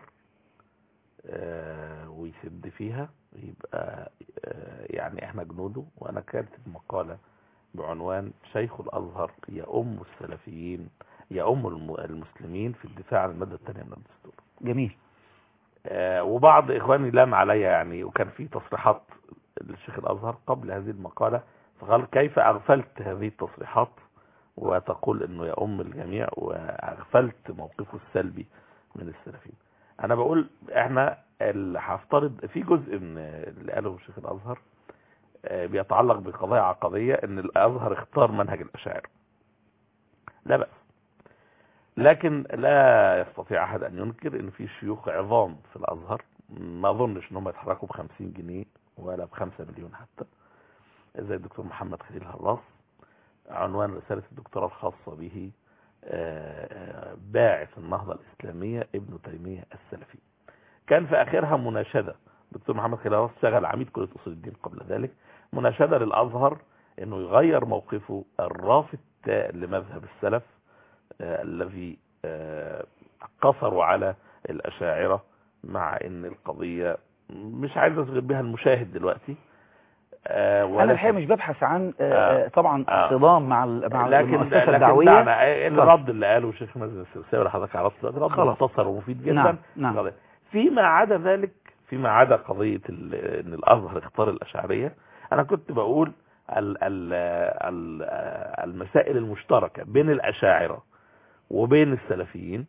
آه، ويسد فيها يبقى آه، يعني احنا جنوده وانا كاتب مقالة بعنوان شيخ الازهر يؤم السلفيين يؤم الم- المسلمين في الدفاع عن المادة الثانية من الدستور جميل آه، وبعض اخواني لام عليا يعني وكان في تصريحات للشيخ الازهر قبل هذه المقالة فقال كيف اغفلت هذه التصريحات وتقول انه يؤم الجميع واغفلت موقفه السلبي من السلفيين انا بقول احنا اللي هفترض في جزء من اللي قاله الشيخ الازهر آه، بيتعلق بقضايا عقدية ان الازهر اختار منهج الاشاعرة لا بأس لكن لا يستطيع احد ان ينكر ان في شيوخ عظام في الازهر ما اظنش ان هم يتحركوا ب 50 جنيه ولا ب 5 مليون حتى زي الدكتور محمد خليل هراس عنوان رسالة الدكتوراه الخاصة به آه، آه، باعث النهضة الإسلامية ابن تيمية السلفي كان في آخرها مناشدة دكتور محمد خليل هراس شغل عميد كلية أصول الدين قبل ذلك مناشدة للأزهر انه يغير موقفه الرافض لمذهب السلف آه، الذي آه، قصروا على الأشاعرة مع ان القضية مش عايز اشغل بها المشاهد دلوقتي آه، انا ولكن- الحقيقه مش ببحث عن آه، آه. آه، طبعا آه. صدام مع ال- مع لكن المؤسسه لكن الدعويه دعنا الرد اللي قاله شيخ مازن السرساوي اللي حضرتك عرفت دلوقتي رد خلاص. مختصر ومفيد جدا نعم نعم قضية. فيما عدا ذلك فيما عدا قضية ال- ان الازهر اختار الاشعرية انا كنت بقول ال ال ال المسائل المشتركة بين الاشاعرة وبين السلفيين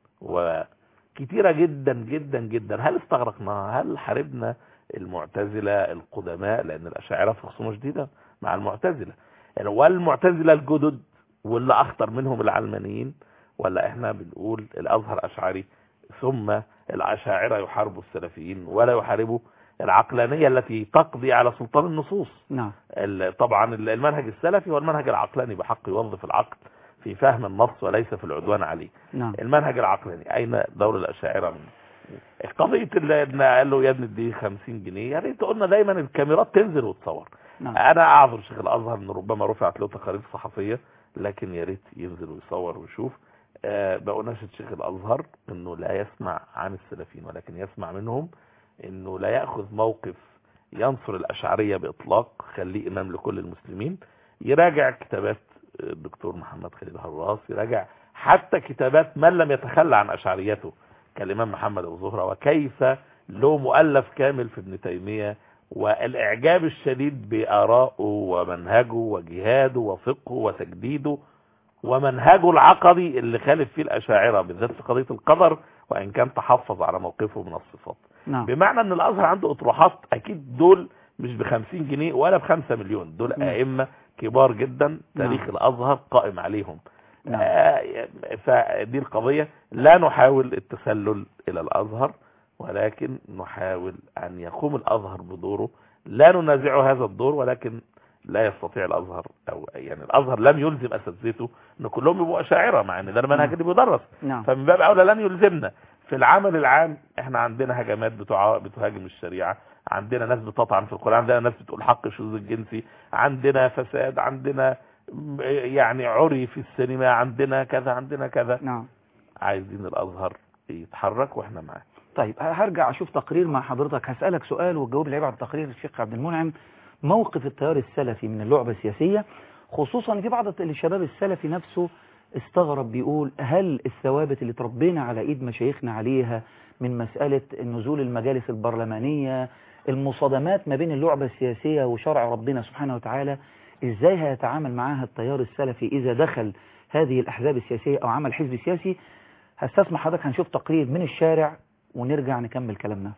وكتيرة جدا جدا جدا هل استغرقناها هل حاربنا المعتزلة القدماء لان الاشاعرة في خصومة شديدة مع المعتزلة يعني والمعتزلة الجدد واللي اخطر منهم العلمانيين ولا احنا بنقول الازهر اشعري ثم الاشاعرة يحاربوا السلفيين ولا يحاربوا العقلانية التي تقضي على سلطان النصوص نعم ال- طبعا ال- المنهج السلفي هو المنهج العقلاني بحق يوظف العقل في فهم النص وليس في العدوان عليه نعم المنهج العقلاني اين دور الاشاعره منه قضيه اللي إن قال له يا ابني دي 50 جنيه يا ريت قلنا دايما الكاميرات تنزل وتصور نعم انا اعذر شيخ الازهر ان ربما رفعت له تقارير صحفيه لكن يا ريت ينزل ويصور ويشوف أه بأناشد شيخ الازهر انه لا يسمع عن السلفيين ولكن يسمع منهم انه لا ياخذ موقف ينصر الاشعريه باطلاق خليه امام لكل المسلمين يراجع كتابات الدكتور محمد خليل هراس يراجع حتى كتابات من لم يتخلى عن اشعريته كالامام محمد ابو زهره وكيف له مؤلف كامل في ابن تيميه والاعجاب الشديد بارائه ومنهجه وجهاده وفقهه وتجديده ومنهجه العقدي اللي خالف فيه الاشاعره بالذات في قضيه القدر وان كان تحفظ على موقفه من الصفات نعم بمعنى ان الازهر عنده اطروحات اكيد دول مش ب 50 جنيه ولا ب 5 مليون دول نعم. ائمه كبار جدا تاريخ نعم. الازهر قائم عليهم نعم. آه، فدي القضيه لا نحاول التسلل الى الازهر ولكن نحاول ان يقوم الازهر بدوره لا ننازع هذا الدور ولكن لا يستطيع الازهر او يعني الازهر لم يلزم اساتذته ان كلهم يبقوا اشاعره مع ان ده المنهج اللي بيدرس نعم فمن باب اولى لن يلزمنا في العمل العام احنا عندنا هجمات بتوع بتهاجم الشريعه عندنا ناس بتطعن في القران عندنا ناس بتقول حق الشذوذ الجنسي عندنا فساد عندنا م- يعني عري في السينما عندنا كذا عندنا كذا نعم عايزين الازهر يتحرك واحنا معاه طيب هرجع اشوف تقرير مع حضرتك هسألك سؤال وتجاوب لي بعد التقرير الشيخ عبد المنعم موقف التيار السلفي من اللعبة السياسية خصوصا إن في بعض الشباب السلفي نفسه استغرب بيقول هل الثوابت اللي تربينا على ايد مشايخنا عليها من مسألة نزول المجالس البرلمانية المصادمات ما بين اللعبة السياسية وشرع ربنا سبحانه وتعالى ازاي هيتعامل معاها التيار السلفي اذا دخل هذه الاحزاب السياسية او عمل حزب سياسي هستسمح حضرتك هنشوف تقرير من الشارع ونرجع نكمل كلامنا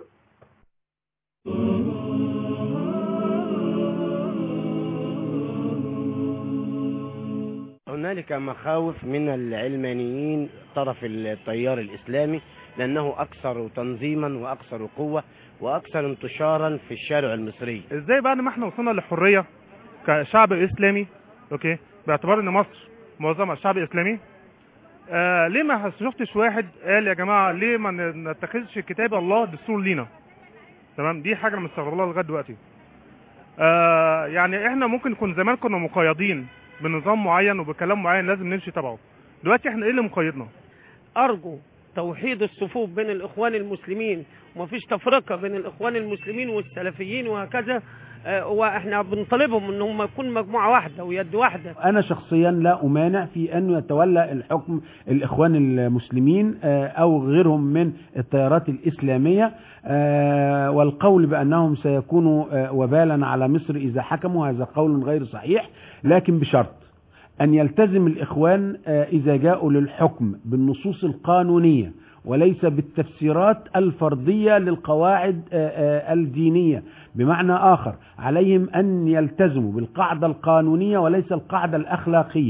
هنالك مخاوف من العلمانيين طرف التيار الإسلامي لأنه أكثر تنظيما وأكثر قوة وأكثر انتشارا في الشارع المصري ازاي بعد ما احنا وصلنا للحريه كشعب اسلامي اوكي باعتبار ان مصر معظمها شعب اسلامي آه ليه ما شفتش واحد قال يا جماعه ليه ما ن- نتخذش كتاب الله دستور لينا تمام دي حاجه انا مستغرب لها لغايه دلوقتي آه يعني احنا ممكن نكون زمان كنا مقيدين بنظام معين وبكلام معين لازم نمشي تبعه دلوقتي احنا ايه اللي مقيدنا أرجو توحيد الصفوف بين الإخوان المسلمين ومفيش تفرقة بين الإخوان المسلمين والسلفيين وهكذا آه، وإحنا بنطالبهم إن هم يكونوا مجموعة واحدة ويد واحدة أنا شخصيا لا أمانع في أن يتولى الحكم الإخوان المسلمين آه، أو غيرهم من التيارات الإسلامية آه، والقول بأنهم سيكونوا آه، وبالا على مصر إذا حكموا هذا قول غير صحيح لكن بشرط أن يلتزم الإخوان آه، إذا جاءوا للحكم بالنصوص القانونية وليس بالتفسيرات الفردية للقواعد آه، آه، الدينية بمعنى آخر عليهم أن يلتزموا بالقاعدة القانونية وليس القاعدة الأخلاقية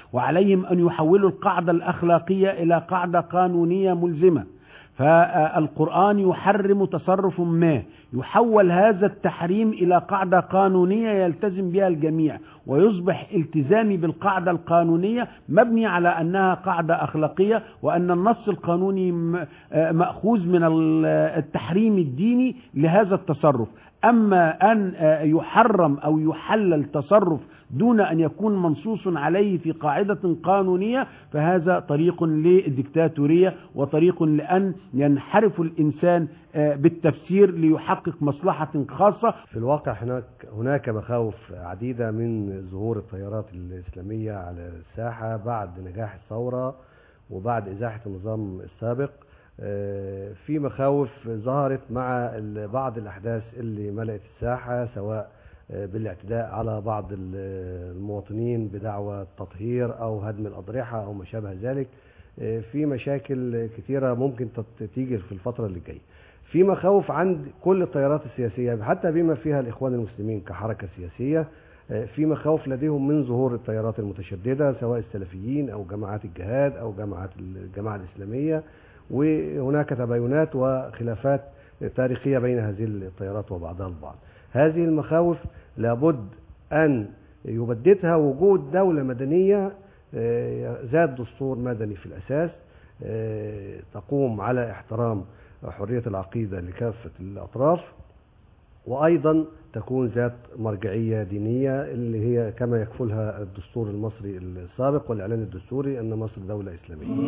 وعليهم أن يحولوا القاعدة الأخلاقية إلى قاعدة قانونية ملزمة فالقرآن يحرم تصرف ما يحول هذا التحريم إلى قاعدة قانونية يلتزم بها الجميع ويصبح التزامي بالقاعدة القانونية مبني على أنها قاعدة أخلاقية وأن النص القانوني م- آه مأخوذ من ال- التحريم الديني لهذا التصرف أما أن آه، يحرم أو يحلل تصرف دون أن يكون منصوص عليه في قاعدة قانونية فهذا طريق للدكتاتورية وطريق لأن ينحرف الإنسان آه، بالتفسير ليحقق مصلحة خاصة في الواقع هناك هناك مخاوف عديدة من ظهور التيارات الإسلامية على الساحة بعد نجاح الثورة وبعد إزاحة النظام السابق آه، في مخاوف ظهرت مع ال- بعض الأحداث اللي ملأت الساحة سواء آه، بالاعتداء على بعض ال- المواطنين بدعوى التطهير أو هدم الأضرحة أو ما شابه ذلك آه، في مشاكل كثيرة ممكن تت- تيجي في الفترة اللي جاية في مخاوف عند كل التيارات السياسية حتى بما فيها الإخوان المسلمين كحركة سياسية آه، في مخاوف لديهم من ظهور التيارات المتشددة سواء السلفيين أو جماعات الجهاد أو جماعات الجماعة الإسلامية وهناك تباينات وخلافات تاريخية بين هذه التيارات وبعضها البعض هذه المخاوف لابد أن يبددها وجود دولة مدنية آه، ذات دستور مدني في الأساس آه، تقوم على احترام حرية العقيدة لكافة الأطراف وأيضا تكون ذات مرجعية دينية اللي هي كما يكفلها الدستور المصري السابق والإعلان الدستوري أن مصر دولة إسلامية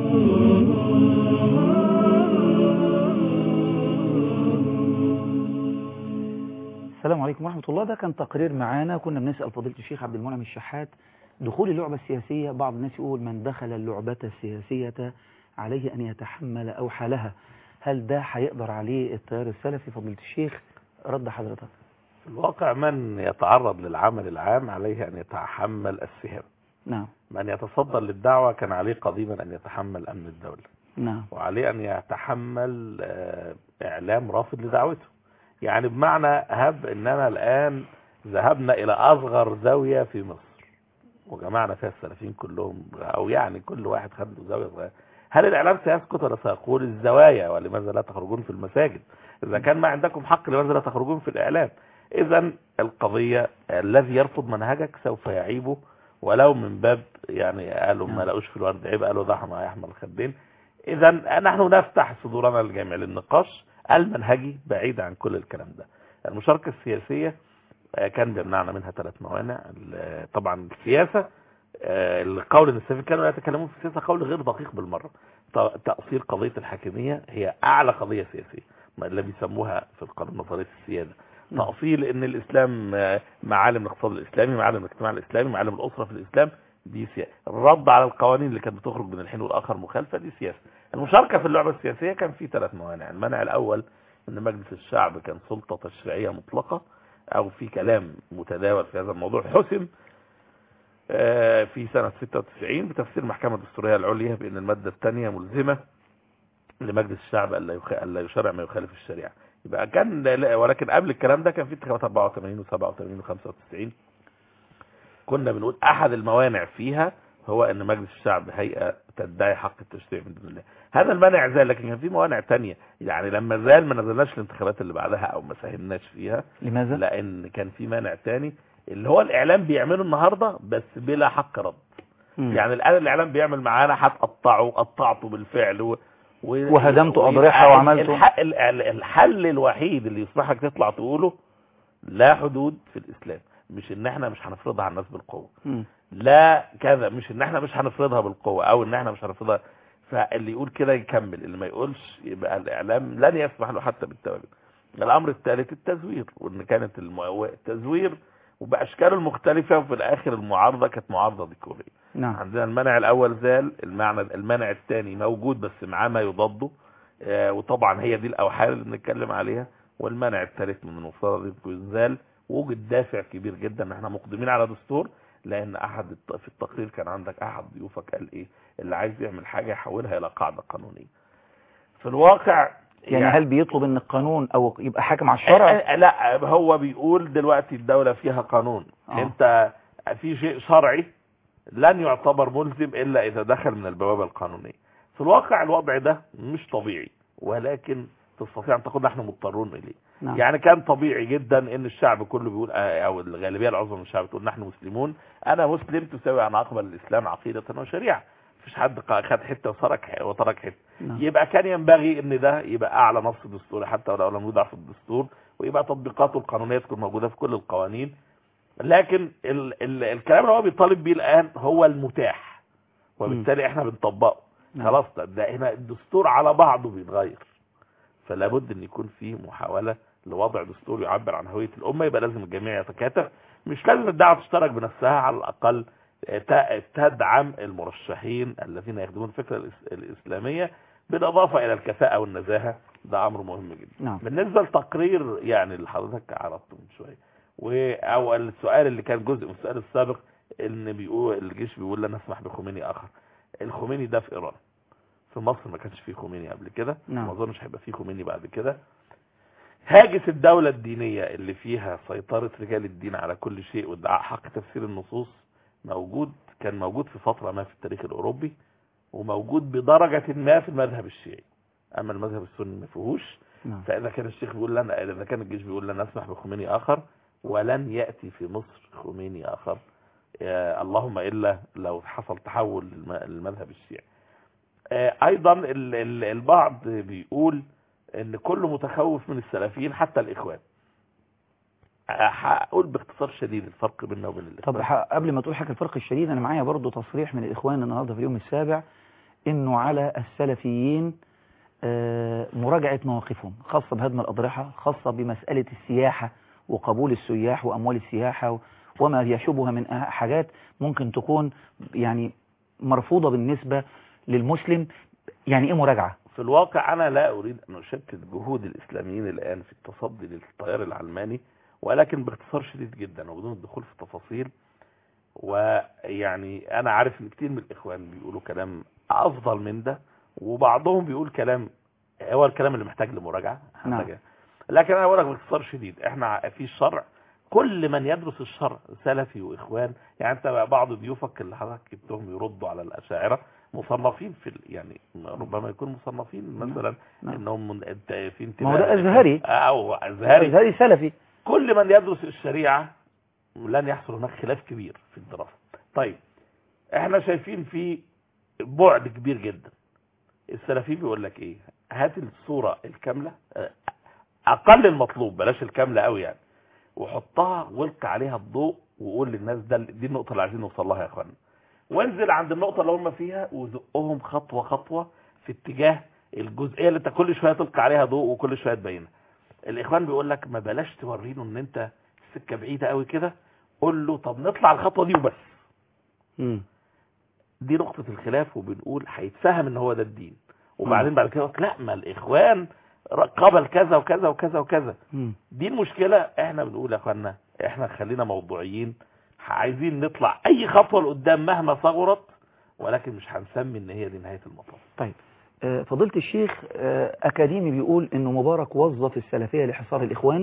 السلام عليكم ورحمة الله ده كان تقرير معانا كنا بنسأل فضيلة الشيخ عبد المنعم الشحات دخول اللعبة السياسية بعض الناس يقول من دخل اللعبة السياسية عليه أن يتحمل أوحالها هل ده هيقدر عليه التيار السلفي فضيلة الشيخ رد حضرتك في الواقع من يتعرض للعمل العام عليه أن يتحمل السهام نعم من يتصدر للدعوة كان عليه قديما أن يتحمل أمن الدولة نعم وعليه أن يتحمل آه، إعلام رافض لدعوته يعني بمعنى هب أننا الآن ذهبنا إلى أصغر زاوية في مصر وجمعنا فيها السلفيين كلهم أو يعني كل واحد خد له زاوية صغيرة هل الإعلام سيسكت ولا سيقول الزوايا ولماذا لا تخرجون في المساجد إذا كان ما عندكم حق لماذا لا تخرجون في الإعلام إذا القضية الذي يرفض منهجك سوف يعيبه ولو من باب يعني قالوا ما لقوش في الورد عيب قالوا ضحنا يحمل الخدين اذا نحن نفتح صدورنا للجميع للنقاش المنهجي بعيد عن كل الكلام ده المشاركة السياسية آه، كان بيمنعنا منها ثلاث موانع ال- طبعا السياسة آه، القول ان السلفيين كانوا يتكلمون في السياسة قول غير دقيق بالمرة ت- تأصيل قضية الحاكمية هي أعلى قضية سياسية ما اللي بيسموها في القانون نظرية السيادة تأصيل ان الإسلام آه، معالم الاقتصاد الإسلامي معالم الاجتماع الإسلامي معالم الأسرة في الإسلام دي سياسة الرد على القوانين اللي كانت بتخرج من الحين والآخر مخالفة دي سياسة المشاركة في اللعبة السياسية كان في ثلاث موانع المانع الأول ان مجلس الشعب كان سلطة تشريعية مطلقة او في كلام متداول في هذا الموضوع حسم آه، في سنة 96 بتفسير المحكمة الدستورية العليا بأن المادة الثانية ملزمة لمجلس الشعب ألا يخ- ألا يشرع ما يخالف الشريعة يبقى كان لا- ولكن قبل الكلام ده كان في انتخابات 84 و87 و95 كنا بنقول أحد الموانع فيها هو أن مجلس الشعب هيئة تدعي حق التشريع من دون الله هذا المانع زال لكن كان في موانع تانية يعني لما زال ما نزلناش الانتخابات اللي بعدها أو ما ساهمناش فيها لماذا؟ لأن كان في مانع تاني اللي هو الإعلام بيعمله النهاردة بس بلا حق رد مم. يعني الآن الإعلام بيعمل معانا هتقطعه قطعته بالفعل و... و... وهدمت و- أضرحة ال- وعملت- الح... ال- ال- الحل الوحيد اللي يصلحك تطلع تقوله لا حدود في الإسلام مش ان احنا مش هنفرضها على الناس بالقوة مم. لا كذا مش ان احنا مش هنفرضها بالقوة او ان احنا مش هنفرضها فاللي يقول كده يكمل اللي ما يقولش يبقى الاعلام لن يسمح له حتى بالتواجد الامر الثالث التزوير وان كانت المو... التزوير وباشكاله المختلفة وفي الاخر المعارضة كانت معارضة ديكورية نعم عندنا المنع الاول زال المعنى المنع الثاني موجود بس معاه ما يضاده آه، وطبعا هي دي الاوحال اللي بنتكلم عليها والمنع الثالث من المفترض يكون زال وجد دافع كبير جدا ان احنا مقدمين على دستور لان احد الت- في التقرير كان عندك احد ضيوفك قال ايه اللي عايز يعمل حاجه يحولها الى قاعده قانونيه في الواقع يعني هل بيطلب ان القانون او يبقى حاكم على الشرع آه، آه، لا هو بيقول دلوقتي الدولة فيها قانون آه. انت في شيء شرعي لن يعتبر ملزم الا اذا دخل من البوابه القانونيه في الواقع الوضع ده مش طبيعي ولكن تستطيع ان تقول نحن مضطرون اليه نعم. يعني كان طبيعي جدا ان الشعب كله بيقول او الغالبيه العظمى من الشعب تقول نحن مسلمون انا مسلم تساوي ان اقبل الاسلام عقيده وشريعه مفيش حد قا- خد حته وترك وترك حته نعم. يبقى كان ينبغي ان ده يبقى اعلى نص دستوري حتى ولو لم يوضع في الدستور ويبقى تطبيقاته القانونيه تكون موجوده في كل القوانين لكن ال ال الكلام اللي هو بيطالب بيه الان هو المتاح وبالتالي احنا بنطبقه نعم. خلاص ده- ده هنا الدستور على بعضه بيتغير فلا بد ان يكون في محاوله لوضع دستور يعبر عن هويه الامه يبقى لازم الجميع يتكاتف مش لازم الدعوه تشترك بنفسها على الاقل ت- تدعم المرشحين الذين يخدمون الفكره الإس- الاسلاميه بالاضافه الى الكفاءه والنزاهه ده امر مهم جدا نعم بالنسبه لتقرير يعني اللي حضرتك عرضته من شويه و او السؤال اللي كان جزء من السؤال السابق ان بيقول الجيش بيقول لن نسمح بخميني اخر الخميني ده في ايران في مصر ما كانش فيه خميني قبل كده نعم. ما اظنش هيبقى فيه خميني بعد كده هاجس الدولة الدينية اللي فيها سيطرة رجال الدين على كل شيء وادعاء حق تفسير النصوص موجود كان موجود في فترة ما في التاريخ الأوروبي وموجود بدرجة ما في المذهب الشيعي أما المذهب السني ما فيهوش نعم فإذا كان الشيخ بيقول لنا إذا كان الجيش بيقول لن نسمح بخميني آخر ولن يأتي في مصر خميني آخر آه، اللهم إلا لو حصل تحول للم- للمذهب الشيعي آه، أيضا ال- ال- البعض بيقول ان كل متخوف من السلفيين حتى الاخوان هقول باختصار شديد الفرق بيننا وبين طب الاخوان ح- قبل ما تقول حاجة الفرق الشديد أنا معايا برضو تصريح من الإخوان النهاردة في اليوم السابع إنه على السلفيين آه، مراجعة مواقفهم خاصة بهدم الأضرحة خاصة بمسألة السياحة وقبول السياح وأموال السياحة و- وما يشوبها من أه- حاجات ممكن تكون يعني مرفوضة بالنسبة للمسلم يعني إيه مراجعة؟ في الواقع انا لا اريد ان اشتت جهود الاسلاميين الان في التصدي للتيار العلماني ولكن باختصار شديد جدا وبدون الدخول في التفاصيل ويعني انا عارف ان كتير من الاخوان بيقولوا كلام افضل من ده وبعضهم بيقول كلام هو الكلام اللي محتاج لمراجعه نعم. محتاج- لكن انا بقول لك باختصار شديد احنا في الشرع كل من يدرس الشرع سلفي واخوان يعني انت بعض ضيوفك اللي حضرتك جبتهم يردوا على الاشاعره مصنفين في ال- يعني ربما يكون مصنفين مثلا نعم. انهم من انت- في ما انتماء هو ده أزهري او ازهري أزهري سلفي كل من يدرس الشريعه لن يحصل هناك خلاف كبير في الدراسه طيب احنا شايفين في بعد كبير جدا السلفيين بيقول لك ايه هات الصوره الكامله اه، اقل المطلوب بلاش الكامله قوي يعني وحطها والقي عليها الضوء وقول للناس ده دي النقطه اللي عايزين نوصل لها يا اخوانا وانزل عند النقطه اللي هم فيها وزقهم خطوه خطوه في اتجاه الجزئيه اللي انت كل شويه تلقي عليها ضوء وكل شويه تبينها الاخوان بيقول لك ما بلاش توريله ان انت السكه بعيده قوي كده قول له طب نطلع الخطوه دي وبس مم. دي نقطه الخلاف وبنقول هيتفهم ان هو ده الدين وبعدين بعد كده يقول لك لا ما الاخوان قبل كذا وكذا وكذا وكذا مم. دي المشكله احنا بنقول يا اخوانا احنا خلينا موضوعيين عايزين نطلع اي خطوه لقدام مهما صغرت ولكن مش هنسمي ان هي دي نهايه المطاف طيب آه، فضيلة الشيخ آه، أكاديمي بيقول إنه مبارك وظف السلفية لحصار الإخوان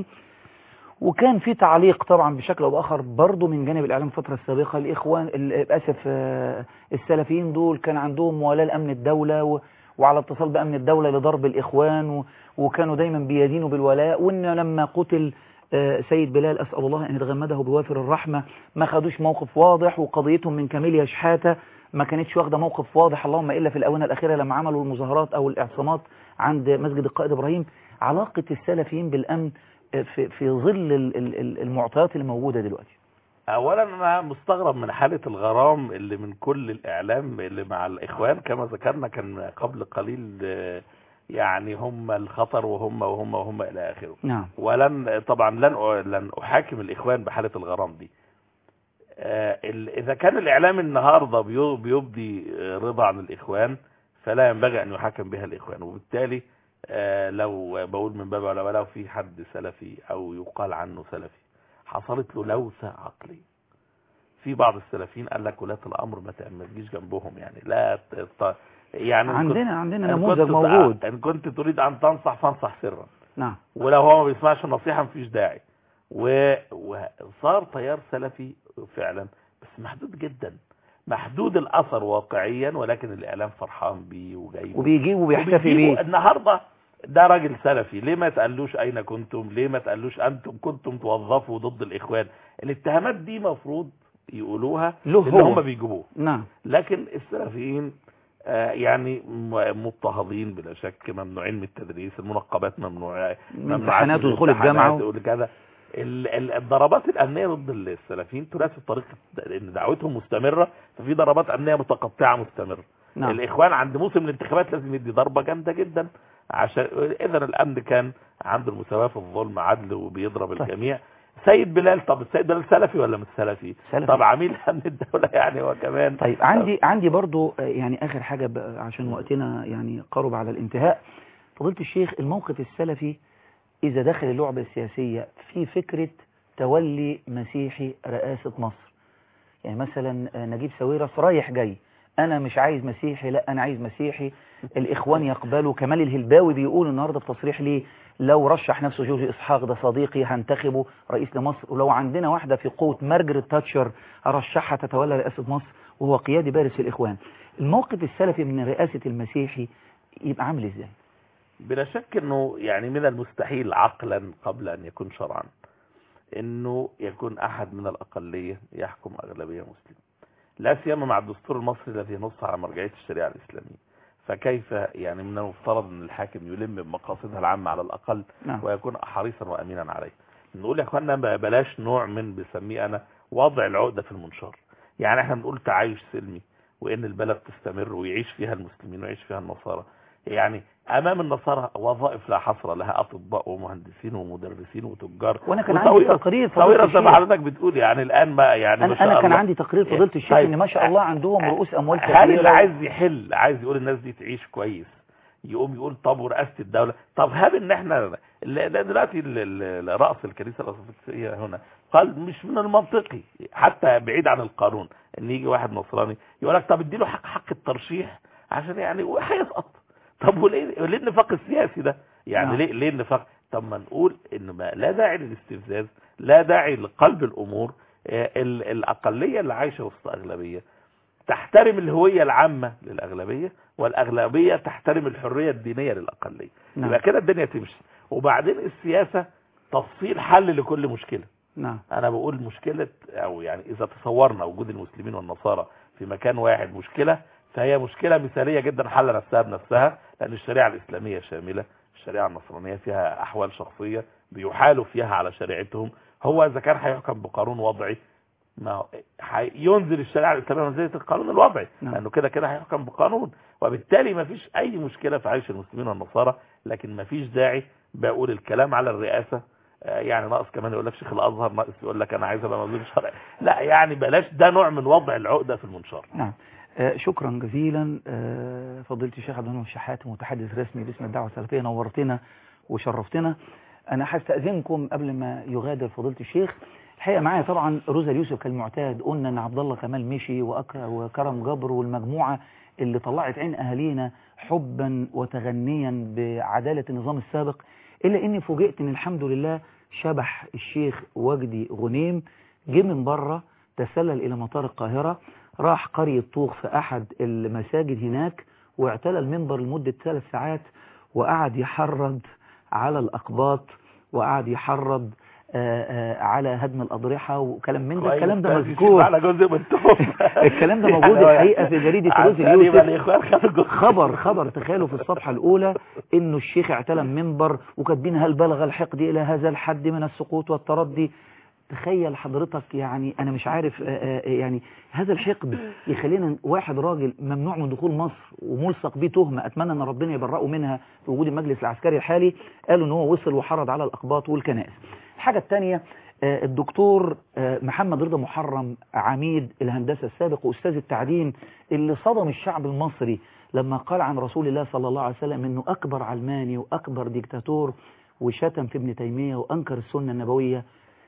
وكان في تعليق طبعا بشكل أو بآخر برضه من جانب الإعلام الفترة السابقة الإخوان ال- آسف آه، السلفيين دول كان عندهم موالاة لأمن الدولة و- وعلى اتصال بأمن الدولة لضرب الإخوان و- وكانوا دايما بيدينوا بالولاء وإن لما قتل آه، سيد بلال أسأل الله أن يتغمده بوافر الرحمة ما خدوش موقف واضح وقضيتهم من كاميليا شحاتة ما كانتش واخده موقف واضح اللهم الا في الاونه الاخيره لما عملوا المظاهرات او الاعتصامات عند مسجد القائد ابراهيم علاقه السلفيين بالامن آه، في في ظل ال- ال- ال- المعطيات اللي موجوده دلوقتي اولا انا مستغرب من حاله الغرام اللي من كل الاعلام اللي مع الاخوان كما ذكرنا كان قبل قليل آه، يعني هم الخطر وهم وهم وهم الى اخره نعم ولن طبعا لن أ- لن احاكم الاخوان بحاله الغرام دي آه، ال- اذا كان الاعلام النهارده بيو- بيبدي آه، رضا عن الاخوان فلا ينبغي ان يحاكم بها الاخوان وبالتالي آه، لو بقول من باب ولا لو في حد سلفي او يقال عنه سلفي حصلت له لوثه عقليه في بعض السلفيين قال لك ولاة الامر ما ت- ما تجيش جنبهم يعني لا ت- ت- يعني إن كنت- عندنا عندنا إن نموذج كنت- موجود ان كنت تريد ان تنصح فانصح سرا نعم ولو هو ما بيسمعش النصيحة مفيش داعي و- وصار تيار سلفي فعلا بس محدود جدا محدود الاثر واقعيا ولكن الاعلام فرحان بيه وجاي وبيجيب وبيحتفي وبيجيبوا بيه النهارده ده راجل سلفي ليه ما تقالوش اين كنتم ليه ما تقالوش انتم كنتم توظفوا ضد الاخوان الاتهامات دي مفروض يقولوها له اللي هو. هم بيجيبوه نعم لكن السلفيين آه، يعني م- مضطهدين بلا شك ممنوعين من التدريس المنقبات ممنوعه من امتحانات ودخول الجامعة و- وكذا ال- ال- الضربات الامنيه ضد السلفيين تناسب طريقه ان دعوتهم مستمره ففي ضربات امنيه متقطعه مستمره نعم الاخوان عند موسم الانتخابات لازم يدي ضربه جامده جدا عشان اذا الامن كان عنده المساواه في الظلم عدل وبيضرب طيب. الجميع سيد بلال طب السيد بلال سلفي ولا مش سلفي سلفي. طب عميل امن الدوله يعني هو كمان طيب عندي عندي برضو آه، يعني اخر حاجه بقى عشان وقتنا يعني قرب على الانتهاء فضيله الشيخ الموقف السلفي اذا دخل اللعبه السياسيه في فكره تولي مسيحي رئاسه مصر يعني مثلا آه، نجيب ساويرس رايح جاي انا مش عايز مسيحي لا انا عايز مسيحي الاخوان يقبلوا كمال الهلباوي بيقول النهارده في تصريح ليه لو رشح نفسه جورج اسحاق ده صديقي هنتخبه رئيس لمصر ولو عندنا واحده في قوه مارجريت تاتشر ارشحها تتولى رئاسه مصر وهو قيادي بارز في الاخوان الموقف السلفي من رئاسه المسيحي يبقى عامل ازاي بلا شك انه يعني من المستحيل عقلا قبل ان يكون شرعا انه يكون احد من الاقليه يحكم اغلبيه مسلمه لا سيما مع الدستور المصري الذي ينص على مرجعيه الشريعه الاسلاميه فكيف يعني من المفترض ان الحاكم يلم بمقاصدها العامه على الاقل نعم ويكون حريصا وامينا عليه نقول يا اخوانا ب- بلاش نوع من بسميه انا وضع العقده في المنشار يعني احنا بنقول تعايش سلمي وان البلد تستمر ويعيش فيها المسلمين ويعيش فيها النصارى يعني امام النصارى وظائف لا حصر لها اطباء ومهندسين ومدرسين وتجار وانا كان عندي تقرير فضيله صويرة زي ما الشيخ حضرتك بتقول يعني الان ما يعني ما انا شاء انا كان الله. عندي تقرير فضيله الشيخ طيب. ان ما شاء الله عندهم رؤوس اموال هل اللي كثيره عايز يحل عايز يقول الناس دي تعيش كويس يقوم يقول طب ورئاسه الدوله طب هل ان احنا لا- لا دلوقتي ال- ال- ال- راس الكنيسه الارثوذكسيه هنا قال مش من المنطقي حتى بعيد عن القانون ان يجي واحد نصراني يقول لك طب اديله حق حق الترشيح عشان يعني هيسقط طب وليه ليه النفاق السياسي ده يعني نعم. ليه ليه النفاق طب ما نقول ان ما لا داعي للاستفزاز لا داعي لقلب الامور آه، ال- الاقليه اللي عايشه وسط اغلبيه تحترم الهويه العامه للاغلبيه والاغلبيه تحترم الحريه الدينيه للاقليه نعم يبقى كده الدنيا تمشي وبعدين السياسه تفصيل حل لكل مشكله نعم انا بقول مشكله او يعني اذا تصورنا وجود المسلمين والنصارى في مكان واحد مشكله فهي مشكله مثاليه جدا حل نفسها بنفسها لان الشريعه الاسلاميه شامله الشريعه النصرانيه فيها احوال شخصيه بيحالوا فيها على شريعتهم هو اذا كان هيحكم بقانون وضعي ما هو حي- ينزل الشريعه الاسلاميه منزله القانون الوضعي نعم. لانه كده كده هيحكم بقانون وبالتالي ما فيش اي مشكله في عيش المسلمين والنصارى لكن ما فيش داعي بقول الكلام على الرئاسه آه، يعني ناقص كمان يقول لك شيخ الازهر ناقص يقول لك انا عايز ابقى موجود شرعي لا يعني بلاش ده نوع من وضع العقده في المنشار نعم آه، شكرا جزيلا آه، فضيلة الشيخ عبد المنعم الشحات متحدث رسمي باسم الدعوة السلفية نورتنا وشرفتنا أنا هستأذنكم قبل ما يغادر فضيلة الشيخ الحقيقة معايا طبعا روزا اليوسف كالمعتاد قلنا ان عبد الله كمال مشي وأك- وكرم جبر والمجموعة اللي طلعت عين أهالينا حبا وتغنيا بعدالة النظام السابق إلا إني فوجئت إن الحمد لله شبح الشيخ وجدي غنيم جه من بره تسلل إلى مطار القاهرة راح قرية طوخ في أحد المساجد هناك واعتلى المنبر لمدة ثلاث ساعات وقعد يحرض على الأقباط وقعد يحرض آه، آه، على هدم الأضرحة وكلام من ده الكلام ده كويس، مذكور على جزء من التوم الكلام ده موجود الحقيقة في جريدة روز عشان يبقى اليوسف الاخوان خدوا جزء. خبر خبر تخيلوا في الصفحة الأولى إنه الشيخ اعتلى منبر وكاتبين هل بلغ الحقد إلى هذا الحد من السقوط والتردي تخيل حضرتك يعني أنا مش عارف آه، آه، يعني هذا الحقد يخلينا واحد راجل ممنوع من دخول مصر وملصق بيه تهمة أتمنى أن ربنا يبرئه منها في وجود المجلس العسكري الحالي قالوا إن هو وصل وحرض على الأقباط والكنائس الحاجة الثانية آه، الدكتور آه، محمد رضا محرم عميد الهندسة السابق وأستاذ التعدين اللي صدم الشعب المصري لما قال عن رسول الله صلى الله عليه وسلم انه اكبر علماني واكبر ديكتاتور وشتم في ابن تيمية وانكر السنة النبوية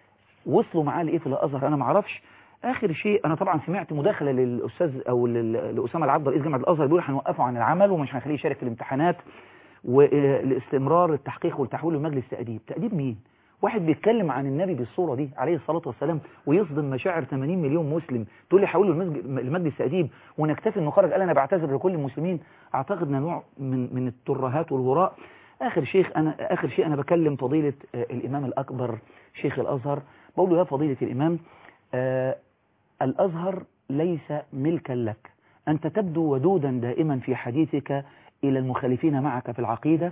وصلوا معاه لايه في الازهر انا ما اعرفش اخر شيء انا طبعا سمعت مداخله للاستاذ او لل- لاسامه العبد رئيس جامعه الازهر بيقول هنوقفه عن العمل ومش هنخليه يشارك في الامتحانات ولاستمرار التحقيق والتحويل لمجلس تاديب تاديب مين واحد بيتكلم عن النبي بالصورة دي عليه الصلاة والسلام ويصدم مشاعر 80 مليون مسلم تقول لي حولوا المسجد المجلس التأديب ونكتفي انه خرج قال انا بعتذر لكل المسلمين اعتقد ان نوع من من الترهات والهراء اخر شيخ انا اخر شيء انا بكلم فضيلة آه، الامام الاكبر شيخ الازهر بقول له يا فضيلة الامام آه الازهر ليس ملكا لك انت تبدو ودودا دائما في حديثك الى المخالفين معك في العقيدة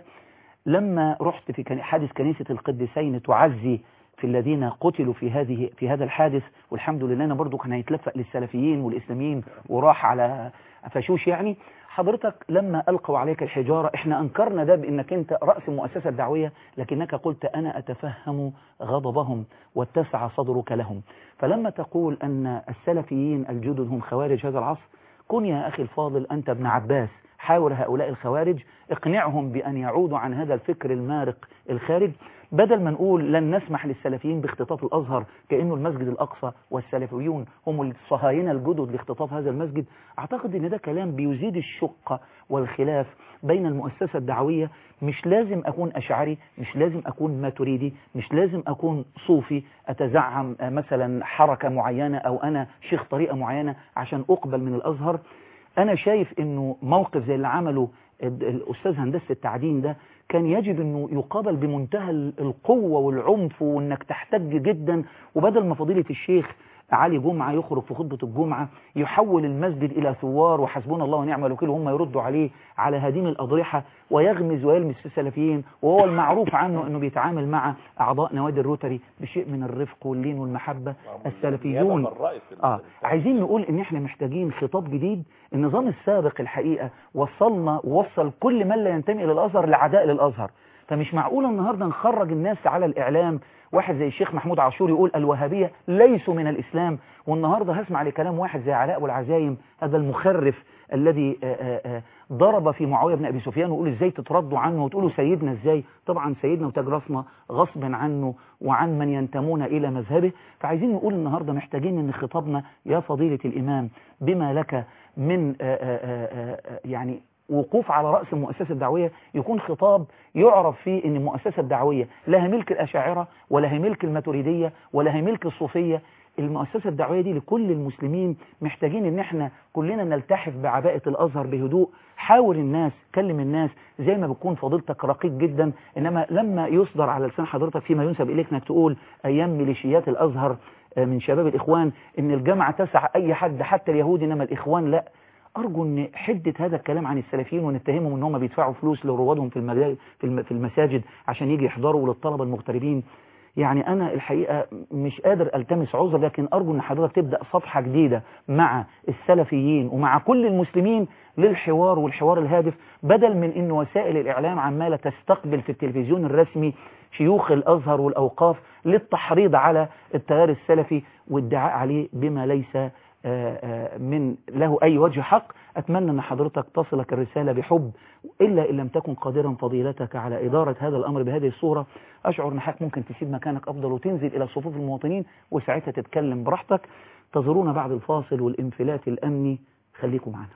لما رحت في كان- حادث كنيسة القديسين تعزي في الذين قتلوا في هذه في هذا الحادث والحمد لله انا برضو كان هيتلفق للسلفيين والاسلاميين وراح على فشوش يعني حضرتك لما القوا عليك الحجاره احنا انكرنا ده بانك انت راس المؤسسه الدعويه لكنك قلت انا اتفهم غضبهم واتسع صدرك لهم فلما تقول ان السلفيين الجدد هم خوارج هذا العصر كن يا اخي الفاضل انت ابن عباس حاور هؤلاء الخوارج اقنعهم بأن يعودوا عن هذا الفكر المارق الخارج بدل ما نقول لن نسمح للسلفيين باختطاف الأزهر كأنه المسجد الأقصى والسلفيون هم الصهاينة الجدد لاختطاف هذا المسجد أعتقد أن ده كلام بيزيد الشقة والخلاف بين المؤسسة الدعوية مش لازم أكون أشعري مش لازم أكون ماتريدي مش لازم أكون صوفي أتزعم آه، مثلا حركة معينة أو أنا شيخ طريقة معينة عشان أقبل من الأزهر أنا شايف أنه موقف زي اللي عمله ال- الأستاذ هندسة التعدين ده كان يجب أنه يقابل بمنتهى ال- القوة والعنف وأنك تحتج جدا وبدل ما فضيلة الشيخ علي جمعة يخرج في خطبة الجمعة يحول المسجد إلى ثوار وحسبنا الله ونعم الوكيل وهم يردوا عليه على هديم الأضرحة ويغمز ويلمس في السلفيين وهو المعروف عنه أنه بيتعامل مع أعضاء نوادي الروتري بشيء من الرفق واللين والمحبة السلفيون آه عايزين نقول ان احنا محتاجين خطاب جديد النظام السابق الحقيقة وصلنا ووصل كل من لا ينتمي الى الازهر لعداء للازهر فمش معقول النهاردة نخرج الناس على الاعلام واحد زي الشيخ محمود عاشور يقول الوهابية ليسوا من الاسلام والنهاردة هسمع لكلام واحد زي علاء ابو العزايم هذا المخرف الذي آه، آه، آه، ضرب في معاوية بن ابي سفيان ويقول ازاي تتردوا عنه وتقولوا سيدنا ازاي طبعا سيدنا وتاج راسنا غصبا عنه وعن من ينتمون الى مذهبه فعايزين نقول النهاردة محتاجين ان خطابنا يا فضيلة الامام بما لك من آه، آه، آه، آه، يعني وقوف على رأس المؤسسة الدعوية يكون خطاب يعرف فيه ان المؤسسة الدعوية لها ملك الأشاعرة ولا هي ملك الماتريدية ولا هي ملك الصوفية المؤسسة الدعوية دي لكل المسلمين محتاجين ان احنا كلنا نلتحف بعباءة الازهر بهدوء حاور الناس كلم الناس زي ما بتكون فضيلتك رقيق جدا انما لما يصدر على لسان حضرتك فيما ينسب اليك انك تقول ايام ميليشيات الازهر آه، من شباب الاخوان ان الجامعة تسع اي حد حتى اليهود انما الاخوان لا أرجو أن حدة هذا الكلام عن السلفيين ونتهمهم أن هم بيدفعوا فلوس لروادهم في المجال في الم- في المساجد عشان يجي يحضروا للطلبة المغتربين يعني أنا الحقيقة مش قادر ألتمس عذر لكن أرجو أن حضرتك تبدأ صفحة جديدة مع السلفيين ومع كل المسلمين للحوار والحوار الهادف بدل من أن وسائل الإعلام عمالة تستقبل في التلفزيون الرسمي شيوخ الأزهر والأوقاف للتحريض على التيار السلفي والدعاء عليه بما ليس آه، آه، من له أي وجه حق أتمنى أن حضرتك تصلك الرسالة بحب إلا إن لم تكن قادرا فضيلتك على إدارة هذا الأمر بهذه الصورة أشعر أن حضرتك ممكن تسيب مكانك أفضل وتنزل إلى صفوف المواطنين وساعتها تتكلم براحتك تزورونا بعد الفاصل والانفلات الأمني خليكم معنا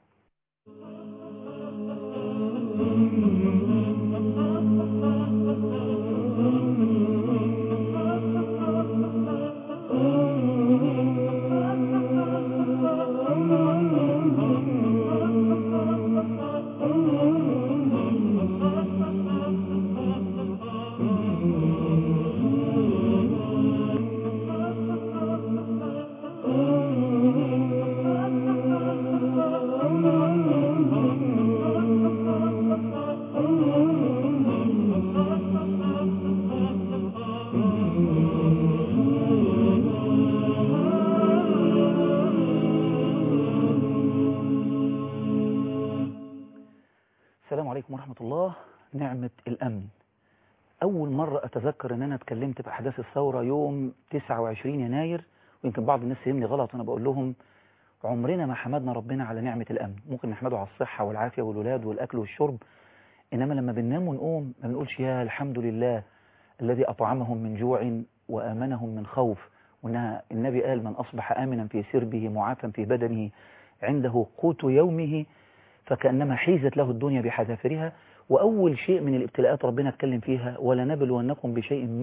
السلام عليكم ورحمة الله نعمة الأمن أول مرة أتذكر أن أنا اتكلمت في أحداث الثورة يوم 29 يناير ويمكن بعض الناس فهمني غلط وأنا بقول لهم عمرنا ما حمدنا ربنا على نعمة الأمن ممكن نحمده على الصحة والعافية والولاد والأكل والشرب إنما لما بننام ونقوم ما بنقولش يا الحمد لله الذي أطعمهم من جوع وآمنهم من خوف وإنها النبي قال من أصبح آمنا في سربه معافا في بدنه عنده قوت يومه فكأنما حيزت له الدنيا بحذافيرها وأول شيء من الابتلاءات ربنا اتكلم فيها ولنبلونكم بشيء من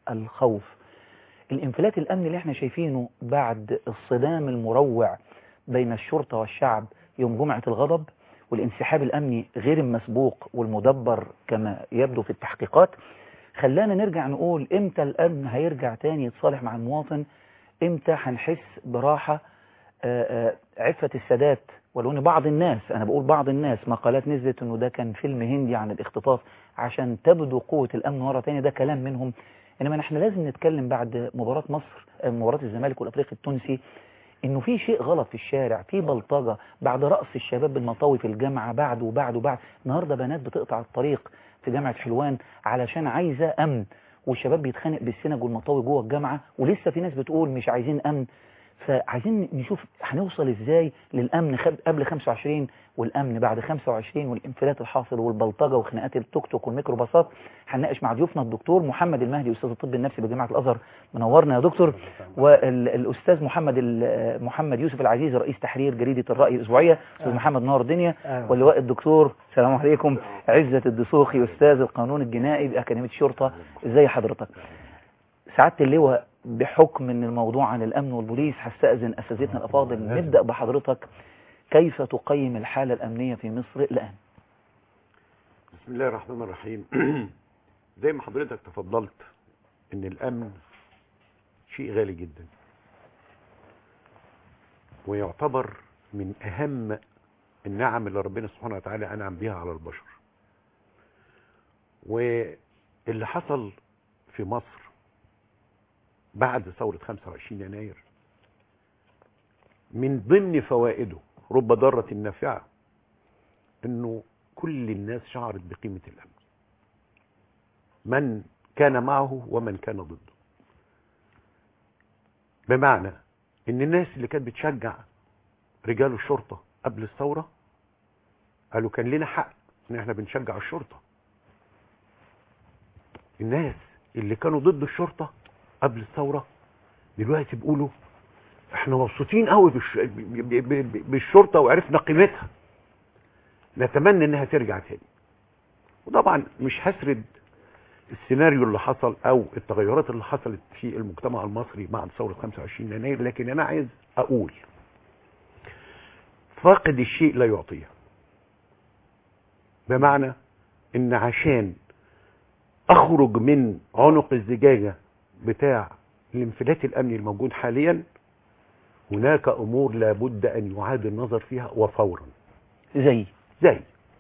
الخوف الانفلات الأمني اللي احنا شايفينه بعد الصدام المروع بين الشرطة والشعب يوم جمعة الغضب والانسحاب الأمني غير المسبوق والمدبر كما يبدو في التحقيقات خلانا نرجع نقول امتى الأمن هيرجع تاني يتصالح مع المواطن امتى هنحس براحة آه، آه، عفة السادات ولو ان بعض الناس انا بقول بعض الناس مقالات نزلت انه ده كان فيلم هندي عن الاختطاف عشان تبدو قوة الامن مرة تانية ده كلام منهم انما احنا لازم نتكلم بعد مباراة مصر آه، مباراة الزمالك والافريقي التونسي انه في شيء غلط في الشارع في بلطجة بعد رأس الشباب بالمطاوي في الجامعة بعد وبعد وبعد النهاردة بنات بتقطع الطريق في جامعة حلوان علشان عايزة امن والشباب بيتخانق بالسنج والمطاوي جوه الجامعة ولسه في ناس بتقول مش عايزين امن فعايزين نشوف هنوصل ازاي للامن خب- قبل 25 والامن بعد 25 والانفلات الحاصل والبلطجه وخناقات التوك توك والميكروباصات هنناقش مع ضيوفنا الدكتور محمد المهدي استاذ الطب النفسي بجامعه الازهر منورنا يا دكتور والاستاذ محمد ال- محمد يوسف العزيز رئيس تحرير جريده الراي الاسبوعيه استاذ محمد نور الدنيا واللواء الدكتور السلام عليكم عزه الدسوقي استاذ القانون الجنائي باكاديميه الشرطه ازي حضرتك سعاده اللواء بحكم ان الموضوع عن الامن والبوليس هستاذن اساتذتنا الافاضل نبدا بحضرتك كيف تقيم الحاله الامنيه في مصر الان بسم الله الرحمن الرحيم زي ما حضرتك تفضلت ان الامن شيء غالي جدا ويعتبر من اهم النعم اللي ربنا سبحانه وتعالى انعم بها على البشر واللي حصل في مصر بعد ثورة 25 يناير من ضمن فوائده رب ضارة نافعة انه كل الناس شعرت بقيمة الامن من كان معه ومن كان ضده بمعنى ان الناس اللي كانت بتشجع رجال الشرطة قبل الثورة قالوا كان لنا حق ان احنا بنشجع الشرطة الناس اللي كانوا ضد الشرطة قبل الثورة دلوقتي بيقولوا احنا مبسوطين قوي بالش... ب- ب- ب- بالشرطة وعرفنا قيمتها نتمنى انها ترجع تاني وطبعا مش هسرد السيناريو اللي حصل او التغيرات اللي حصلت في المجتمع المصري بعد ثورة 25 يناير لكن انا عايز اقول فاقد الشيء لا يعطيه بمعنى ان عشان اخرج من عنق الزجاجة بتاع الانفلات الامني الموجود حاليا هناك امور لابد ان يعاد النظر فيها وفورا زي زي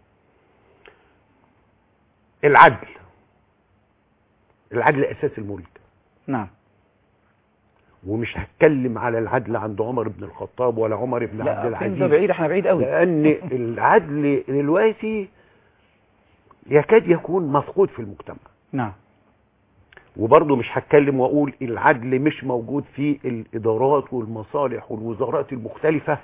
العدل العدل اساس الملك نعم ومش هتكلم على العدل عند عمر بن الخطاب ولا عمر بن عبد لا العزيز فين بعيد احنا بعيد قوي لان العدل دلوقتي يكاد يكون مفقود في المجتمع نعم وبرضه مش هتكلم واقول العدل مش موجود في الادارات والمصالح والوزارات المختلفه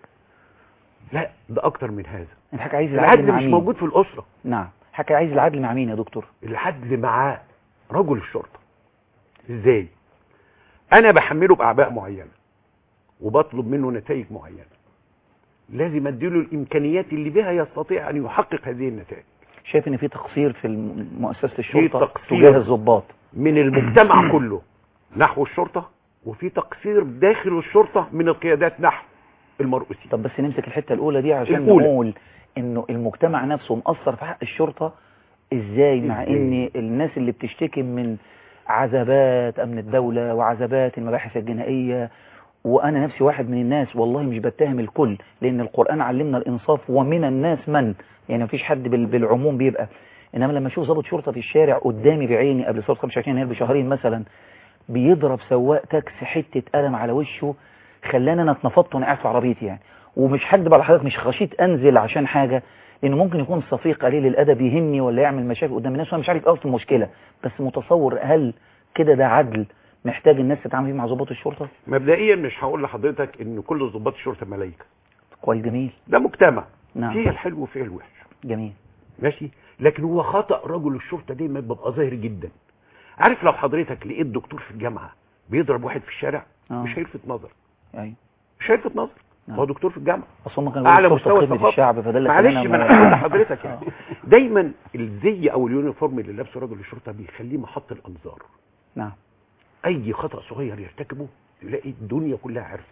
لا ده اكتر من هذا انت حضرتك عايز العدل العدل مع مش مين موجود في الاسره نعم حضرتك عايز العدل مع مين يا دكتور العدل مع رجل الشرطه ازاي انا بحمله باعباء معينه وبطلب منه نتائج معينه لازم اديله الامكانيات اللي بها يستطيع ان يحقق هذه النتائج شايف ان في تقصير في الم- مؤسسه الشرطه تقصير. تجاه الضباط من المجتمع كله نحو الشرطه وفي تقصير داخل الشرطه من القيادات نحو المرؤوسين طب بس نمسك الحته الاولى دي عشان الأولى. نقول انه المجتمع نفسه مقصر في حق الشرطه ازاي مع إزاي؟ ان الناس اللي بتشتكي من عذابات امن الدوله وعذابات المباحث الجنائيه وانا نفسي واحد من الناس والله مش بتهم الكل لان القران علمنا الانصاف ومن الناس من يعني مفيش حد بال- بالعموم بيبقى انما لما اشوف ضابط شرطه في الشارع قدامي بعيني قبل ثوره 25 يناير بشهرين مثلا بيضرب سواق تاكسي حته قلم على وشه خلاني انا اتنفضت وانا قاعد في عربيتي يعني ومش هكدب على حضرتك مش خشيت انزل عشان حاجه لان ممكن يكون صفيق قليل الادب يهمني ولا يعمل مشاكل قدام الناس وانا مش عارف ايه اصل المشكله بس متصور هل كده ده عدل محتاج الناس تتعامل فيه مع ضباط الشرطه مبدئيا مش هقول لحضرتك ان كل ضباط الشرطه ملائكه كويس جميل ده مجتمع نعم فيه الحلو وفيه الوحش جميل ماشي لكن هو خطأ رجل الشرطة دايما بيبقى ظاهر جدا عارف لو حضرتك لقيت دكتور في الجامعة بيضرب واحد في الشارع آه. مش هيلفت نظر ايوه مش هيلفت نظر نعم. هو دكتور في الجامعة اصل هم كانوا اعلى بيقولوا مستوى شرطه خدمه الثقافة الشعب فده اللي معلش خلانا ما ما- انا هقول لحضرتك يعني آه. دايما الزي او اليونيفورم اللي لابسه رجل الشرطة بيخليه محط الانظار نعم اي خطأ صغير يرتكبه يلاقي الدنيا كلها عرفت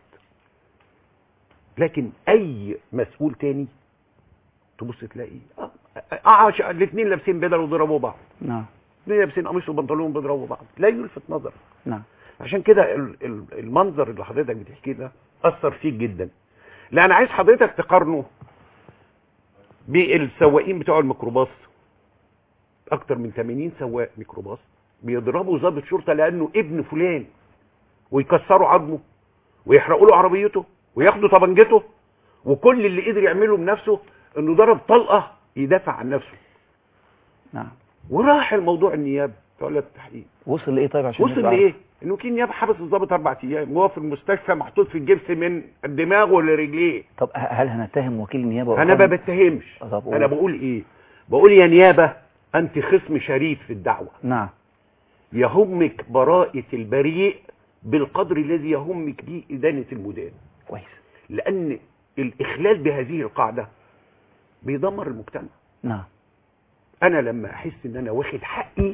لكن اي مسؤول تاني تبص تلاقي اه اه الاثنين لابسين بدل وضربوا بعض نعم الاثنين لابسين قميص وبنطلون بيضربوا بعض لا يلفت نظر نعم عشان كده ال- ال- المنظر اللي حضرتك بتحكيه ده اثر فيك جدا لا انا عايز حضرتك تقارنه بالسواقين بتوع الميكروباص اكتر من 80 سواق ميكروباص بيضربوا ضابط شرطه لانه ابن فلان ويكسروا عظمه ويحرقوا له عربيته وياخدوا طبنجته وكل اللي قدر يعمله بنفسه انه ضرب طلقه يدافع عن نفسه نعم وراح الموضوع النيابه بتوع التحقيق وصل لايه طيب عشان وصل نبقى لايه؟ انه كان نيابه حبس الضابط اربع ايام وهو في المستشفى محطوط في الجبس من دماغه لرجليه طب ه- هل هنتهم وكيل النيابه انا ما وأقارن- بتهمش طب قول. انا بقول ايه بقول يا نيابه انت خصم شريف في الدعوه نعم يهمك براءه البريء بالقدر الذي يهمك به ادانه المدان كويس لان الاخلال بهذه القاعده بيدمر المجتمع نعم انا لما احس ان انا واخد حقي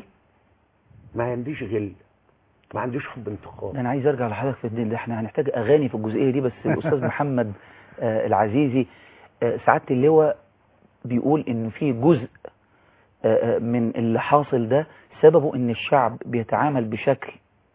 ما عنديش غل ما عنديش حب انتقام ده انا عايز ارجع لحضرتك في الدين ده احنا هنحتاج اغاني في الجزئيه دي بس الاستاذ محمد آه العزيزي آه سعاده اللواء بيقول ان في جزء آه آه، من اللي حاصل ده سببه ان الشعب بيتعامل بشكل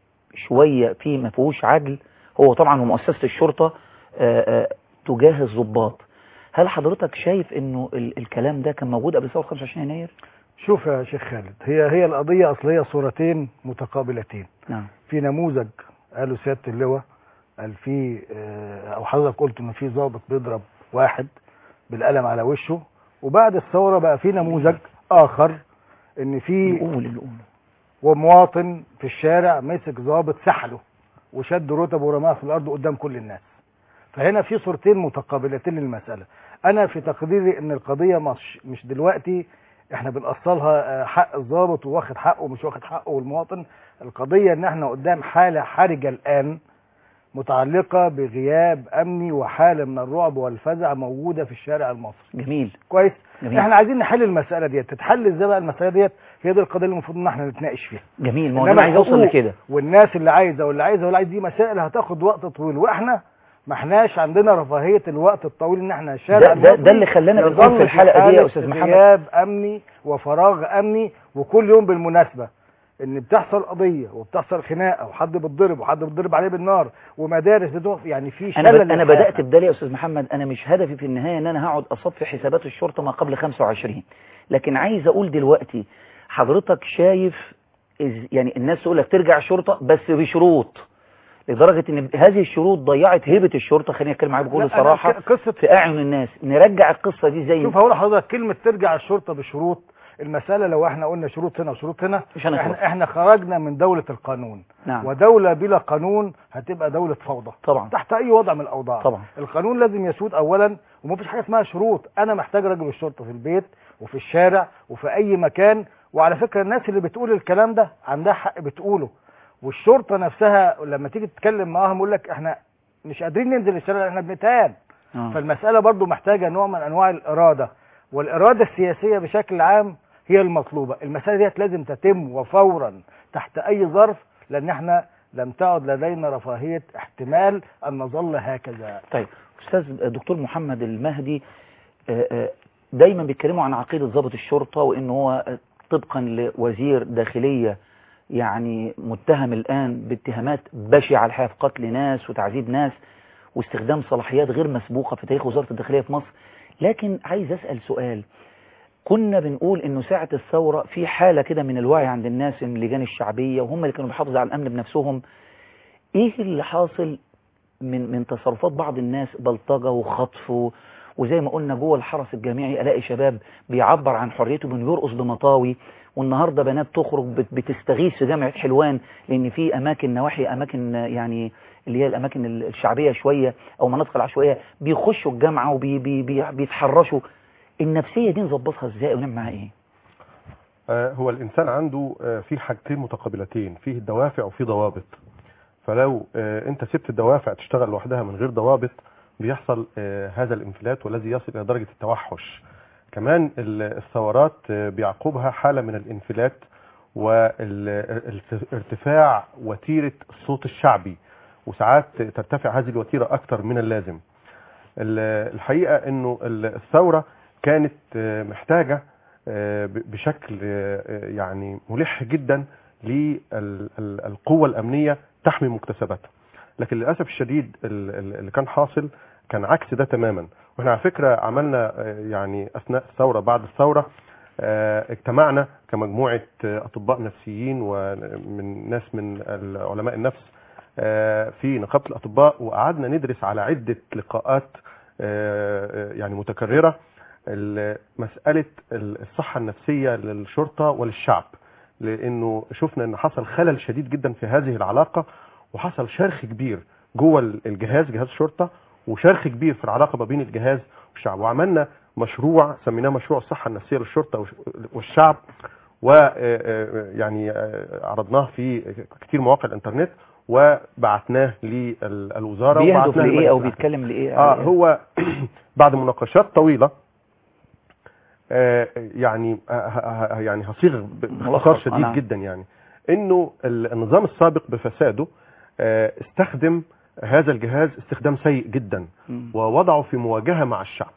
شويه فيه ما فيهوش عدل هو طبعا ومؤسسه الشرطه آه آه تجاه الضباط هل حضرتك شايف انه ال الكلام ده كان موجود قبل ثوره 25 يناير؟ شوف يا شيخ خالد هي هي القضية أصلية صورتين متقابلتين نعم في نموذج قالوا سيادة اللواء قال في آه، أو حضرتك قلت إن في ضابط بيضرب واحد بالقلم على وشه وبعد الثورة بقى في نموذج آخر إن في قول اللي قوله ومواطن في الشارع مسك ضابط سحله وشد رتبه ورماها في الأرض قدام كل الناس فهنا في صورتين متقابلتين للمسألة أنا في تقديري إن القضية مش, مش دلوقتي احنا بنأصلها آه، حق الضابط وواخد حقه ومش واخد حقه والمواطن القضية ان احنا قدام حالة حرجة الآن متعلقة بغياب أمني وحالة من الرعب والفزع موجودة في الشارع المصري جميل كويس جميل. احنا عايزين نحل المسألة ديت تتحل ازاي بقى المسألة ديت هي دي القضية اللي المفروض ان احنا نتناقش فيها جميل ما هو ده إنما انا عايز اوصل الحقوق لكده والناس اللي عايزه واللي عايزه واللي عايز دي مسائل هتاخد وقت طويل واحنا ما احناش عندنا رفاهيه الوقت الطويل ان احنا الشارع ده- ده- المصري ده اللي خلانا بنقول يظل في الحلقة دي يا حالة أستاذ محمد. غياب امني وفراغ امني وكل يوم بالمناسبه ان بتحصل قضيه وبتحصل خناقه وحد بيتضرب وحد بيتضرب عليه بالنار ومدارس بتقف يعني في انا شلل ب... انا للحياة. بدات بده يا استاذ محمد انا مش هدفي في النهايه ان انا هقعد اصفي حسابات الشرطه ما قبل 25 لكن عايز اقول دلوقتي حضرتك شايف إز... يعني الناس تقول لك ترجع الشرطه بس بشروط لدرجه ان هذه الشروط ضيعت هيبه الشرطه خليني اتكلم معاك لا، بكل أنا صراحه ك- قصه في اعين الناس نرجع القصه دي زي شوف هقول لحضرتك كلمه ترجع الشرطه بشروط المساله لو احنا قلنا شروط هنا وشروط هنا مش هنخلص. احنا احنا خرجنا من دوله القانون نعم ودولة بلا قانون هتبقى دولة فوضى طبعا تحت أي وضع من الأوضاع طبعا القانون لازم يسود أولا ومفيش حاجة اسمها شروط أنا محتاج رجل الشرطة في البيت وفي الشارع وفي أي مكان وعلى فكرة الناس اللي بتقول الكلام ده عندها حق بتقوله والشرطة نفسها لما تيجي تتكلم معاهم يقول لك احنا مش قادرين ننزل الشارع احنا بنتهان آه. فالمسألة برضو محتاجة نوع من أنواع الإرادة والإرادة السياسية بشكل عام هي المطلوبة المسألة ديت لازم تتم وفورا تحت أي ظرف لأن احنا لم تعد لدينا رفاهية احتمال أن نظل هكذا طيب استاذ دكتور محمد المهدي آه، آه، دايما بيتكلموا عن عقيده ضابط الشرطه وان هو آه، طبقا لوزير داخليه يعني متهم الان باتهامات بشعه الحقيقه في قتل ناس وتعذيب ناس واستخدام صلاحيات غير مسبوقه في تاريخ وزاره الداخليه في مصر لكن عايز اسال سؤال كنا بنقول انه ساعه الثوره في حاله كده من الوعي عند الناس من اللجان الشعبيه وهم اللي كانوا بيحافظوا على الامن بنفسهم ايه اللي حاصل من من تصرفات بعض الناس بلطجه وخطف و- وزي ما قلنا جوه الحرس الجامعي الاقي شباب بيعبر عن حريته بانه يرقص بمطاوي والنهارده بنات تخرج بت- بتستغيث في جامعه حلوان لان في اماكن نواحي اماكن يعني اللي هي الاماكن ال- الشعبيه شويه او مناطق العشوائيه بيخشوا الجامعه وبيتحرشوا النفسيه دي نظبطها ازاي ونعمل معاها ايه؟ آه، هو الإنسان عنده آه، في حاجتين متقابلتين فيه الدوافع وفيه ضوابط فلو آه، أنت سبت الدوافع تشتغل لوحدها من غير ضوابط بيحصل آه، هذا الانفلات والذي يصل إلى درجة التوحش كمان ال- الثورات آه، بيعقبها حالة من الانفلات وارتفاع وتيرة الصوت الشعبي وساعات ترتفع هذه الوتيرة أكثر من اللازم ال- الحقيقة أنه ال- الثورة كانت آه، محتاجة آه، ب- بشكل آه، يعني ملح جدا للقوة الأمنية تحمي مكتسباتها لكن للأسف الشديد ال- ال- اللي كان حاصل كان عكس ده تماما واحنا على فكرة عملنا آه، يعني أثناء الثورة بعد الثورة آه، اجتمعنا كمجموعة آه، أطباء نفسيين ومن ناس من علماء النفس آه، في نقابة الأطباء وقعدنا ندرس على عدة لقاءات آه، يعني متكررة ال- مسألة الصحة النفسية للشرطة وللشعب لأنه شفنا أن حصل خلل شديد جدا في هذه العلاقة وحصل شرخ كبير جوه الجهاز جهاز الشرطة وشرخ كبير في العلاقة ما بين الجهاز والشعب وعملنا مشروع سميناه مشروع الصحة النفسية للشرطة وش- والشعب ويعني عرضناه في كتير مواقع الانترنت وبعتناه للوزارة بيهدف وبعتناه لإيه لمجلس أو الأعلى. بيتكلم لإيه اه على إيه؟ هو بعد مناقشات طويلة آه يعني آه ه- ه- يعني هصيغ ب- باختصار ملخص، شديد أنا- جدا يعني انه ال- النظام السابق بفساده آه استخدم هذا الجهاز استخدام سيء جدا مم. ووضعه في مواجهة مع الشعب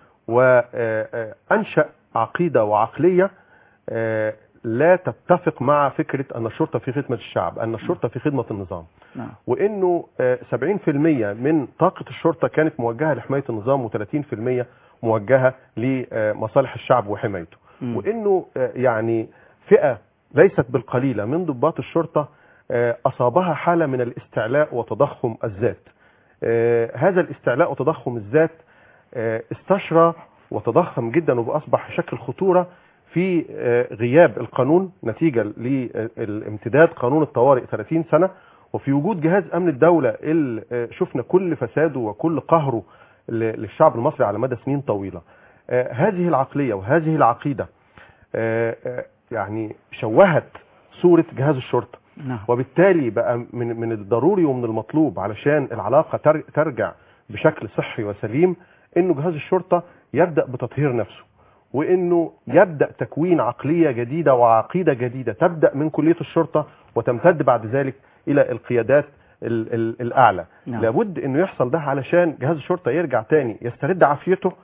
وأنشأ عقيدة وعقلية آه، لا تتفق مع فكرة أن الشرطة في خدمة الشعب أن الشرطة في خدمة النظام نعم وانه آه، 70% من طاقة الشرطة كانت موجهة لحماية النظام و30% موجهة لمصالح الشعب وحمايته مم. وانه آه، يعني فئة ليست بالقليلة من ضباط الشرطة آه، اصابها حالة من الاستعلاء وتضخم الذات آه، هذا الاستعلاء وتضخم الذات آه، استشرى وتضخم جدا وبأصبح شكل خطورة في آه، غياب القانون نتيجة لامتداد قانون الطوارئ 30 سنة وفي وجود جهاز أمن الدولة اللي آه، شفنا كل فساده وكل قهره ل- للشعب المصري على مدى سنين طويلة آه، هذه العقلية وهذه العقيدة آه، آه، يعني شوهت صورة جهاز الشرطة نعم وبالتالي بقى من من الضروري ومن المطلوب علشان العلاقة تر- ترجع بشكل صحي وسليم انه جهاز الشرطة يبدأ بتطهير نفسه وانه يبدأ تكوين عقلية جديدة وعقيدة جديدة تبدأ من كلية الشرطة وتمتد بعد ذلك الى القيادات ال- ال- الاعلى نعم. لابد انه يحصل ده علشان جهاز الشرطة يرجع تاني يسترد عافيته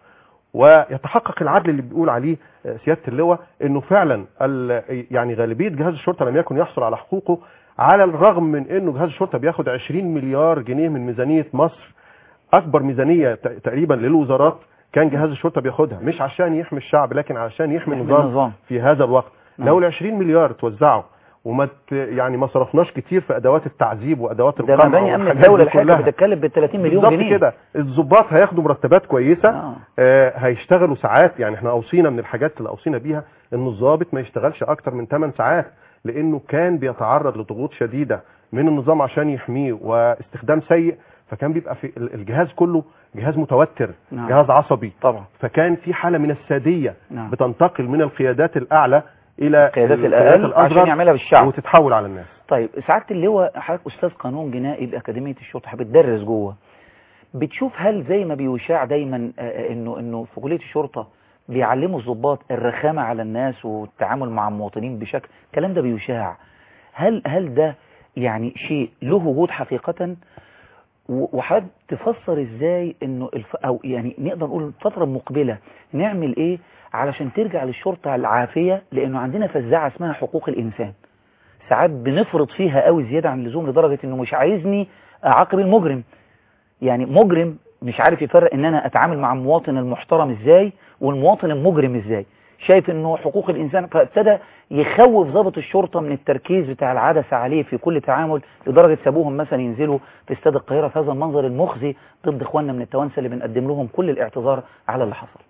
ويتحقق العدل اللي بيقول عليه آه، سياده اللواء انه فعلا ال- يعني غالبيه جهاز الشرطه لم يكن يحصل على حقوقه على الرغم من انه جهاز الشرطه بياخد 20 مليار جنيه من ميزانيه مصر اكبر ميزانيه ت- تقريبا للوزارات كان جهاز الشرطه بياخدها مش عشان يحمي الشعب لكن علشان يحمي يحمي النظام النظام. في هذا الوقت نعم. لو ال 20 مليار توزعوا وما ت- يعني ما صرفناش كتير في ادوات التعذيب وادوات ده القمع مباني امن والحاجات الدوله دي الحقيقه كلها. بتتكلم ب 30 مليون بالظبط جنيه كده الضباط هياخدوا مرتبات كويسه آه. آه هيشتغلوا ساعات يعني احنا اوصينا من الحاجات اللي اوصينا بيها ان الضابط ما يشتغلش اكتر من 8 ساعات لانه كان بيتعرض لضغوط شديده من النظام عشان يحميه واستخدام سيء فكان بيبقى في ال- الجهاز كله جهاز متوتر نعم. جهاز عصبي طبعا فكان في حاله من الساديه نعم. بتنتقل من القيادات الاعلى الى القيادات القيادات الأقل عشان الأصغر يعملها بالشعب. وتتحول على الناس طيب سعاده اللواء حضرتك استاذ قانون جنائي باكاديميه الشرطه بتدرس جوه بتشوف هل زي ما بيشاع دايما آه، آه، انه انه في كليه الشرطه بيعلموا الضباط الرخامه على الناس والتعامل مع المواطنين بشكل الكلام ده بيشاع هل هل ده يعني شيء له وجود حقيقه و- وحضرتك تفسر ازاي انه الف... او يعني نقدر نقول الفتره المقبله نعمل ايه علشان ترجع للشرطه العافيه لانه عندنا فزاعه اسمها حقوق الانسان ساعات بنفرض فيها قوي زياده عن اللزوم لدرجه انه مش عايزني اعاقب المجرم يعني مجرم مش عارف يفرق ان انا اتعامل مع المواطن المحترم ازاي والمواطن المجرم ازاي شايف انه حقوق الانسان فابتدى يخوف ضابط الشرطه من التركيز بتاع العدسه عليه في كل تعامل لدرجه سابوهم مثلا ينزلوا في استاد القاهره في هذا المنظر المخزي ضد اخواننا من التوانسه اللي بنقدم لهم كل الاعتذار على اللي حصل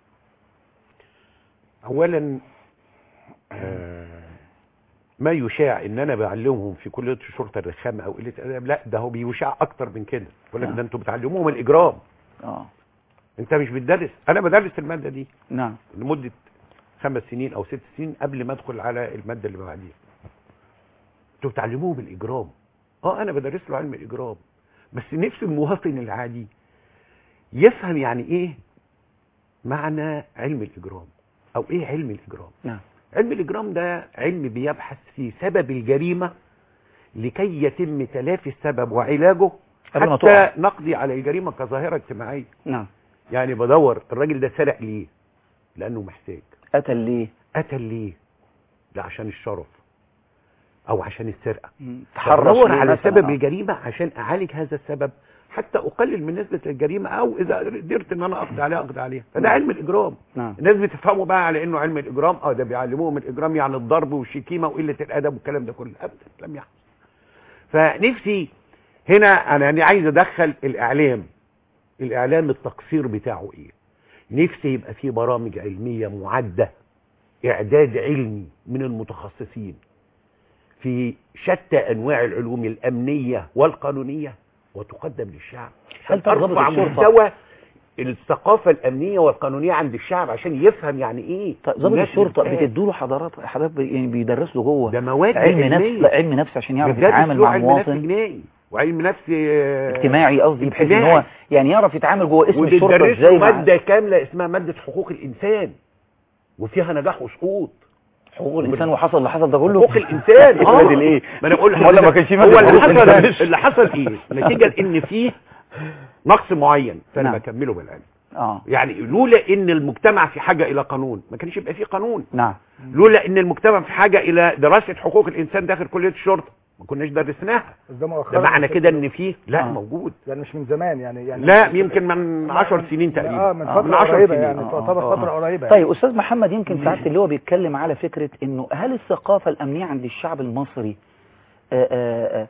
اولا آه، ما يشاع ان انا بعلمهم في كليه الشرطه الرخامه او قله ادب لا ده هو بيشاع اكتر من كده يقول لك نعم. ده انتوا بتعلموهم الاجرام اه انت مش بتدرس انا بدرس الماده دي نعم لمده خمس سنين او ست سنين قبل ما ادخل على الماده اللي بعديها انتوا بتعلموهم الاجرام اه انا بدرس له علم الاجرام بس نفس المواطن العادي يفهم يعني ايه معنى علم الاجرام او ايه علم الاجرام نعم علم الاجرام ده علم بيبحث في سبب الجريمه لكي يتم تلافي السبب وعلاجه قبل ما حتى تقع. نقضي على الجريمه كظاهره اجتماعيه نعم يعني بدور الراجل ده سرق ليه لانه محتاج قتل ليه قتل ليه لا عشان الشرف او عشان السرقه تحرش بدور ليه على مثلاً، سبب آه. الجريمه عشان اعالج هذا السبب حتى اقلل من نسبه الجريمه او اذا قدرت ان انا اقضي عليها اقضي عليها فده نعم. علم الاجرام نعم الناس بتفهموا بقى على انه علم الاجرام اه ده بيعلموهم الاجرام يعني الضرب والشتيمه وقله الادب والكلام ده كله ابدا لم يحدث فنفسي هنا انا يعني عايز ادخل الاعلام الاعلام التقصير بتاعه ايه نفسي يبقى فيه برامج علميه معده اعداد علمي من المتخصصين في شتى انواع العلوم الامنيه والقانونيه وتقدم للشعب هل ترغب ارفع الشرطة؟ مستوى الثقافه الامنيه والقانونيه عند الشعب عشان يفهم يعني ايه ضابط الناس الشرطه مرتاح. بتدوا له حضارات حضرتك بي- يعني بيدرس له جوه ده مواد علم نفس علمية. لا علم نفس عشان يعرف بيدرس يتعامل له مع علم نفس المواطن جنائي وعلم نفس آه، اجتماعي قصدي بحيث ان اجتماعي. هو يعني يعرف يتعامل جوه اسم الشرطه وبيدرس ازاي له مع ماده كامله اسمها ماده حقوق الانسان وفيها نجاح وسقوط حقوق الانسان وحصل اللي حصل ده كله حقوق الانسان اه الايه ما انا بقول ولا ما كانش مادة هو اللي حقوق حصل الإنسان. اللي حصل ايه نتيجه ان فيه نقص معين فانا نعم. بكمله بالعلم اه يعني لولا ان المجتمع في حاجه الى قانون ما كانش يبقى فيه قانون نعم لولا ان المجتمع في حاجه الى دراسه حقوق الانسان داخل كليه الشرطه ما كناش درسناها بس ده ده مؤخرا معنى كده ان فيه لا آه. موجود يعني مش من زمان يعني يعني لا يمكن من 10 سنين تقريبا اه من فتره من 10 قريبه سنين. يعني آه، تعتبر آه، فتره آه. قريبه يعني. طيب استاذ محمد يمكن ساعات اللي هو بيتكلم على فكره انه هل الثقافه الامنيه عند الشعب المصري آه، آه، آه،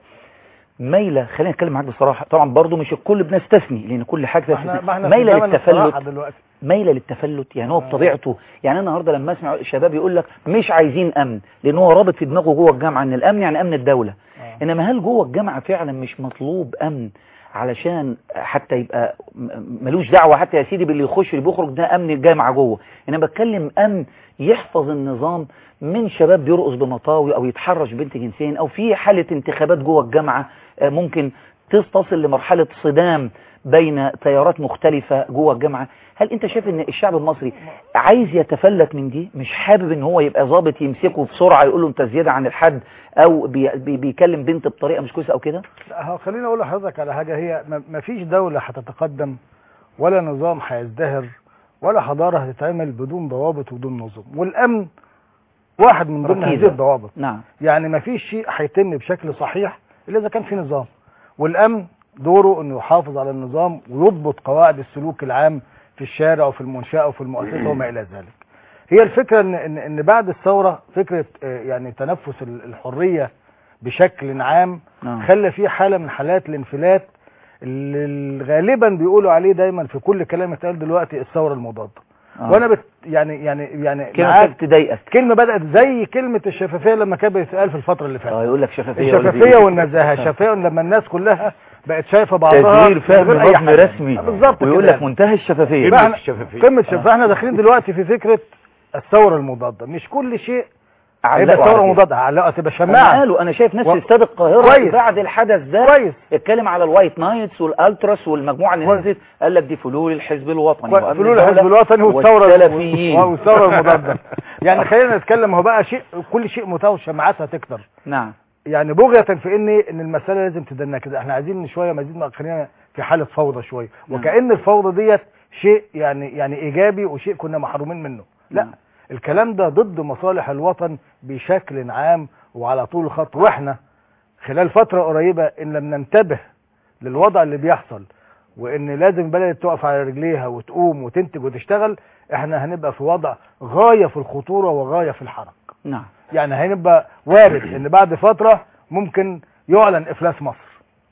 مايله خلينا نتكلم معاك بصراحه طبعا برضو مش الكل بنستثني لان كل حاجه ما احنا ما تستثني. احنا في مايله زمن الصراحة للتفلت دلوقتي مايله للتفلت يعني هو بطبيعته يعني انا النهارده لما اسمع شباب يقول لك مش عايزين امن لان هو رابط في دماغه جوه الجامعه ان الامن يعني امن الدوله انما هل جوه الجامعه فعلا مش مطلوب امن علشان حتى يبقى م- ملوش دعوه حتى يا سيدي باللي يخش اللي بيخرج ده امن الجامعه جوه انا بتكلم امن يحفظ النظام من شباب بيرقص بمطاوي او يتحرش بنت جنسين او في حاله انتخابات جوه الجامعه آه، ممكن تصل لمرحله صدام بين تيارات مختلفه جوه الجامعه هل انت شايف ان الشعب المصري عايز يتفلت من دي مش حابب ان هو يبقى ظابط يمسكه بسرعه يقول له انت زياده عن الحد او بي بي بيكلم بنت بطريقه مش كويسه او كده لا هو خليني اقول لحضرتك على حاجه هي ما- ما فيش دوله هتتقدم ولا نظام هيزدهر ولا حضاره هتتعمل بدون ضوابط وبدون نظم والامن واحد من ضمن ركيزة. هذه الضوابط نعم يعني ما فيش شيء هيتم بشكل صحيح الا اذا كان في نظام والامن دوره انه يحافظ على النظام ويضبط قواعد السلوك العام في الشارع وفي المنشاه وفي المؤسسه وما الى ذلك هي الفكره ان ان, إن بعد الثوره فكره آه، يعني تنفس ال- الحريه بشكل عام نعم. خلى في حاله من حالات الانفلات اللي غالبا بيقولوا عليه دايما في كل كلام اتقال دلوقتي الثوره المضاده آه. وانا بت يعني يعني يعني كلمه معاك تضايقك كلمه بدات زي كلمه الشفافيه لما كانت بتتقال في الفتره اللي فاتت اه يقول لك شفافيه ولا الشفافيه دي. والنزاهه الشفافيه لما الناس كلها بقت شايفه بعضها تدوير فهم من غير أي نظم حاجة. رسمي آه، بالظبط ويقول كده لك منتهى الشفافيه فاحنا- الشفافية. قمه الشفافيه احنا داخلين دلوقتي في فكره الثوره المضاده مش كل شيء هيبقى علقوا على ثوره كده. مضاده علقوا تبقى هم شماعه قالوا انا شايف ناس و- في استاد القاهره كويس. بعد الحدث ده كويس اتكلم على الوايت نايتس والالتراس والمجموعه اللي كويس. نزلت قال لك دي فلول الحزب الوطني كويس. وأمن فلول الدولة الحزب الوطني والثوره والسلفيين والثوره المضاده يعني خلينا نتكلم هو بقى شيء كل شيء متوشى شماعاتها تكتر نعم يعني بغية في ان ان المسألة لازم تدنا كده احنا عايزين شوية مزيد ما خلينا في حالة فوضى شوية نعم. وكأن الفوضى ديت شيء يعني يعني ايجابي وشيء كنا محرومين منه لا نعم. الكلام ده ضد مصالح الوطن بشكل عام وعلى طول الخط واحنا خلال فترة قريبة ان لم ننتبه للوضع اللي بيحصل وان لازم البلد تقف على رجليها وتقوم وتنتج وتشتغل احنا هنبقى في وضع غاية في الخطورة وغاية في الحرج نعم يعني هيبقى وارد ان بعد فترة ممكن يعلن افلاس مصر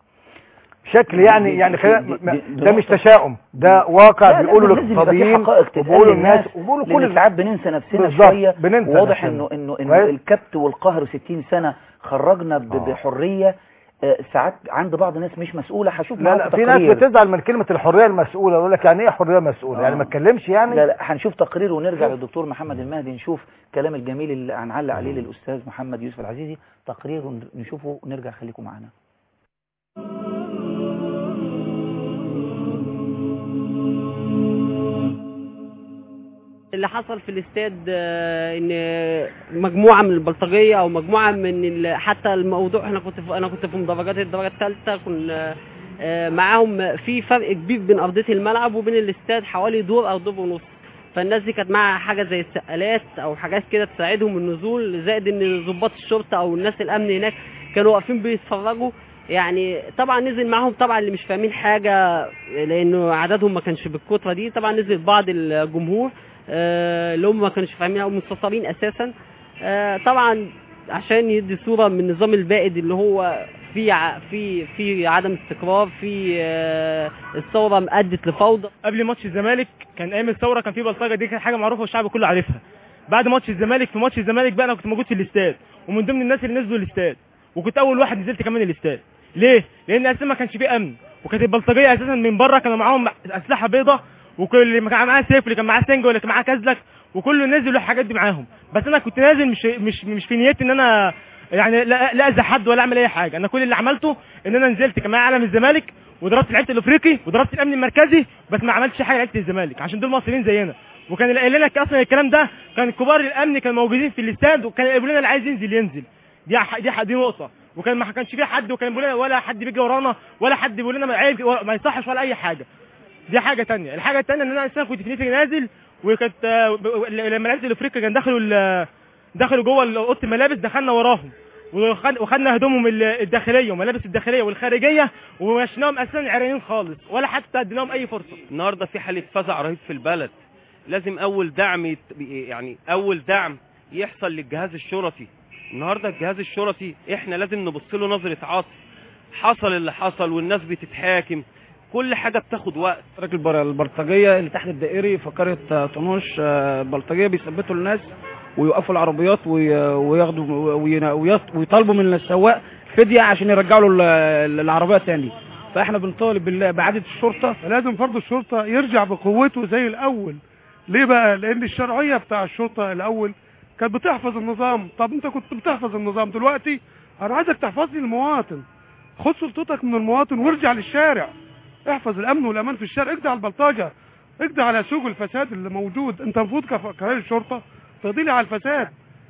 بشكل يعني دي- يعني دي- خلينا دي- ما- دي- دي ده مش نقطة. تشاؤم ده واقع لا، بيقولوا لازم- لازم يبقى في الاقتصاديين حقائق تتقال وبيقولوا للناس، الناس وبيقولوا لان كل ساعات بننسى نفسنا بالظبط، شويه بننسى واضح نفسنا. انه انه انه كويس؟ الكبت والقهر 60 سنه خرجنا ب- آه. بحريه آه، ساعات عند بعض الناس مش مسؤوله هشوف لا معاكم لا في ناس تقرير. بتزعل من كلمة الحرية المسؤولة يقول لك يعني ايه حرية مسؤولة آه. يعني ما اتكلمش يعني لا لا هنشوف تقرير ونرجع للدكتور محمد المهدي نشوف كلام الجميل اللي هنعلق عليه للاستاذ محمد يوسف العزيزي تقرير نشوفه ونرجع خليكم معانا اللي حصل في الاستاد آه، ان مجموعه من البلطجيه او مجموعه من ال- حتى الموضوع احنا كنت في انا كنت في مدرجات الدرجه الثالثه كنا آه، معاهم في فرق كبير بين ارضيه الملعب وبين الاستاد حوالي دور او دور ونص فالناس دي كانت معاها حاجه زي السقالات او حاجات كده تساعدهم النزول زائد ان ضباط الشرطه او الناس الامن هناك كانوا واقفين بيتفرجوا يعني طبعا نزل معاهم طبعا اللي مش فاهمين حاجه لانه عددهم ما كانش بالكتره دي طبعا نزل بعض الجمهور آه، اللي هم ما كانوش فاهمين او مستصابين اساسا آه، طبعا عشان يدي صوره من النظام البائد اللي هو في ع- في في عدم استقرار في آه، الثوره ادت لفوضى قبل ماتش الزمالك كان ايام الثوره كان في بلطجه دي كانت حاجه معروفه والشعب كله عارفها بعد ماتش الزمالك في ماتش الزمالك بقى انا كنت موجود في الاستاد ومن ضمن الناس اللي نزلوا الاستاد وكنت اول واحد نزلت كمان الاستاد ليه لان اساسا ما كانش فيه امن وكانت البلطجيه اساسا من بره كانوا معاهم اسلحه بيضاء وكل اللي كان معاه سيف واللي كان معاه سنجه واللي كان معاه كازلك وكله نزل الحاجات دي معاهم بس انا كنت نازل مش مش مش في نيتي ان انا يعني لا لا اذي حد ولا اعمل اي حاجه انا كل اللي عملته ان انا نزلت كان معايا علم الزمالك وضربت لعيبه الافريقي وضربت الامن المركزي بس ما عملتش حاجه لعيبه الزمالك عشان دول مصريين زينا وكان اللي قايل لنا اصلا الكلام ده كان كبار الامن كانوا موجودين في الاستاد وكان يقولوا لنا اللي عايز ينزل ينزل دي ح- دي ح- دي نقطه وكان ما كانش في حد وكان بيقول لنا ولا حد بيجي ورانا ولا حد بيقول لنا ما عيب ولا- ما يصحش ولا اي حاجه دي حاجه تانية الحاجه التانية ان انا اساسا كنت في نيتي نازل وكانت آه، ب- ب- لما لعيبه الافريقيا كان دخلوا ال- دخلوا جوه اوضه الملابس دخلنا وراهم وخد- وخدنا هدومهم ال- الداخليه وملابس الداخليه والخارجيه ومشيناهم اساسا عريانين خالص ولا حتى اديناهم اي فرصه النهارده في حاله فزع رهيب في البلد لازم اول دعم يت... يعني اول دعم يحصل للجهاز الشرطي النهارده الجهاز الشرطي احنا لازم نبص له نظره عطف حصل اللي حصل والناس بتتحاكم كل حاجه بتاخد وقت الراجل البر- البلطجيه اللي تحت الدائري في قريه آه، طنوش آه، البلطجيه بيثبتوا الناس ويوقفوا العربيات وي- وياخدوا وي- ويط- ويطالبوا من السواق فديه عشان يرجعوا له ال- العربيه تاني فاحنا بنطالب بال- باعاده الشرطه لازم فرد الشرطة يرجع بقوته زي الأول ليه بقى؟ لأن الشرعية بتاع الشرطة الأول كانت بتحفظ النظام طب أنت كنت بتحفظ النظام دلوقتي أنا عايزك تحفظ لي المواطن خد سلطتك من المواطن وارجع للشارع احفظ الأمن والأمان في الشارع اجدع على البلطجة اجدع على سوق الفساد اللي موجود أنت المفروض كف- كرئيس الشرطة تقضي لي على الفساد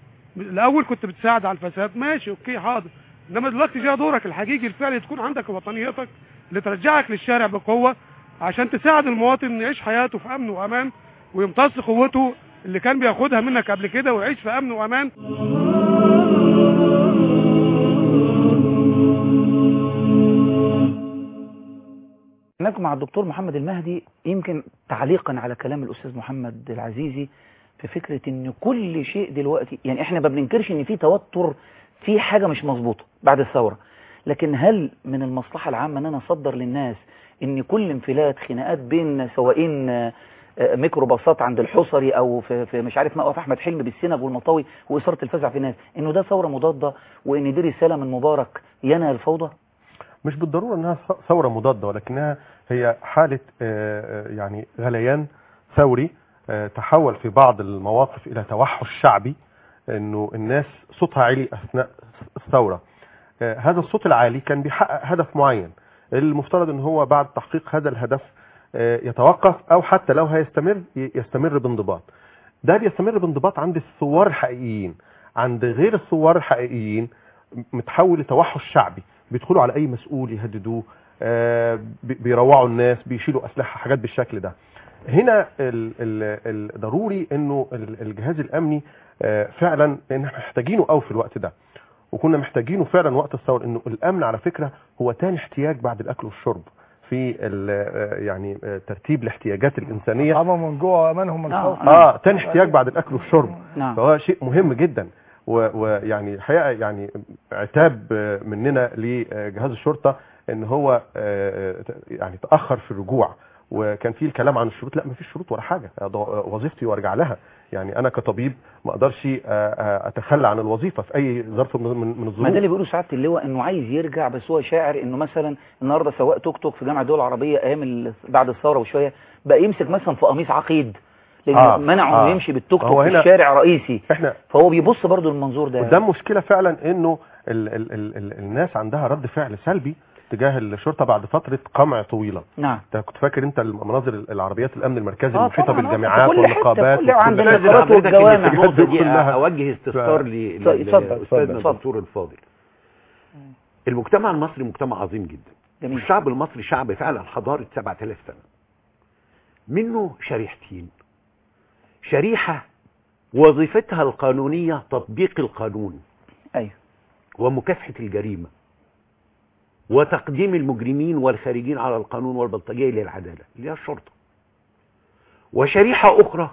الأول كنت بتساعد على الفساد ماشي أوكي حاضر إنما دلوقتي جاء دورك الحقيقي الفعلي تكون عندك وطنيتك اللي ترجعك للشارع بقوة عشان تساعد المواطن إنه يعيش حياته في أمن وأمان ويمتص قوته اللي كان بياخدها منك قبل كده ويعيش في أمن وأمان هناك مع الدكتور محمد المهدي يمكن تعليقا على كلام الأستاذ محمد العزيزي في فكرة ان كل شيء دلوقتي يعني احنا ما بننكرش ان في توتر في حاجة مش مظبوطة بعد الثورة لكن هل من المصلحة العامة ان انا اصدر للناس ان كل انفلات خناقات بين سواقين آه، آه، ميكروباصات عند الحصري او في, في مش عارف موقف احمد حلمي بالسنج والمطاوي واثاره الفزع في الناس انه ده ثوره مضاده وان دي رساله من مبارك ينهي الفوضى مش بالضرورة انها ثورة مضادة ولكنها هي حالة آه، آه، يعني غليان ثوري آه، تحول في بعض المواقف الى توحش شعبي انه الناس صوتها عالي اثناء الثورة آه، هذا الصوت العالي كان بيحقق هدف معين المفترض ان هو بعد تحقيق هذا الهدف آه، يتوقف او حتى لو هيستمر ي- يستمر بانضباط ده بيستمر بانضباط عند الثوار الحقيقيين عند غير الثوار الحقيقيين متحول لتوحش شعبي بيدخلوا على اي مسؤول يهددوه آه، بي- بيروعوا الناس بيشيلوا اسلحه حاجات بالشكل ده هنا ال- ال- الضروري انه ال- الجهاز الامني آه، فعلا لان احنا محتاجينه قوي في الوقت ده وكنا محتاجينه فعلا وقت الثوره انه الامن على فكره هو تاني احتياج بعد الاكل والشرب في ال- آه، يعني آه، ترتيب الاحتياجات الانسانيه طعامهم من جوع وامانهم من خوف اه تاني احتياج بعد الاكل والشرب نعم. فهو شيء مهم جدا و- ويعني الحقيقه يعني عتاب آه، مننا لجهاز الشرطه ان هو آه، يعني تاخر في الرجوع وكان في الكلام عن الشروط لا ما فيش شروط ولا حاجه ده وظيفتي وارجع لها يعني انا كطبيب ما اقدرش آه، آه، اتخلى عن الوظيفه في اي ظرف من من من الظروف ما ده اللي بيقولوا سعاده اللواء انه عايز يرجع بس هو شاعر انه مثلا النهارده سواق توك توك في جامعه الدول العربيه ايام ال- بعد الثوره وشويه بقى يمسك مثلا في قميص عقيد لان آه، منعه آه. انه يمشي بالتوك هو توك في هنا الشارع رئيسي احنا فهو بيبص برضو المنظور ده وده مشكله فعلا انه ال ال ال ال الناس عندها رد فعل سلبي تجاه الشرطه بعد فتره قمع طويله نعم انت كنت فاكر انت المناظر العربيات الامن المركزي آه المحيطه طبعاً، آه، بالجامعات في كل حتة، والنقابات كل عند وكل- النظارات حضرتك اللي والجوامع. في النقطة دي كلها. أوجه استفسار ف- ل- اتفضل، لأستاذنا اتفضل. الدكتور الفاضل المجتمع المصري مجتمع عظيم جدا جميل. والشعب المصري شعب فعلا حضارة 7000 سنة منه شريحتين شريحة وظيفتها القانونية تطبيق القانون ايوه ومكافحة الجريمة وتقديم المجرمين والخارجين على القانون والبلطجية للعدالة اللي هي الشرطة وشريحة أخرى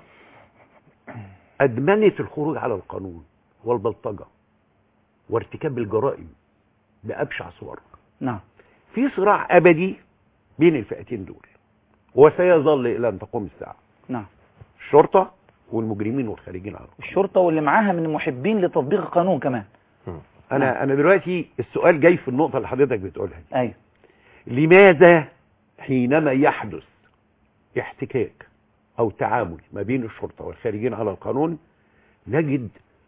أدمنت الخروج على القانون والبلطجة وارتكاب الجرائم بأبشع صورها نعم في صراع أبدي بين الفئتين دول وسيظل إلى أن تقوم الساعة نعم الشرطة والمجرمين والخارجين على القانون الشرطة واللي معاها من محبين لتطبيق القانون كمان أنا أنا دلوقتي السؤال جاي في النقطة اللي حضرتك بتقولها دي ايوه لماذا حينما يحدث احتكاك او تعامل ما بين الشرطه والخارجين على القانون نجد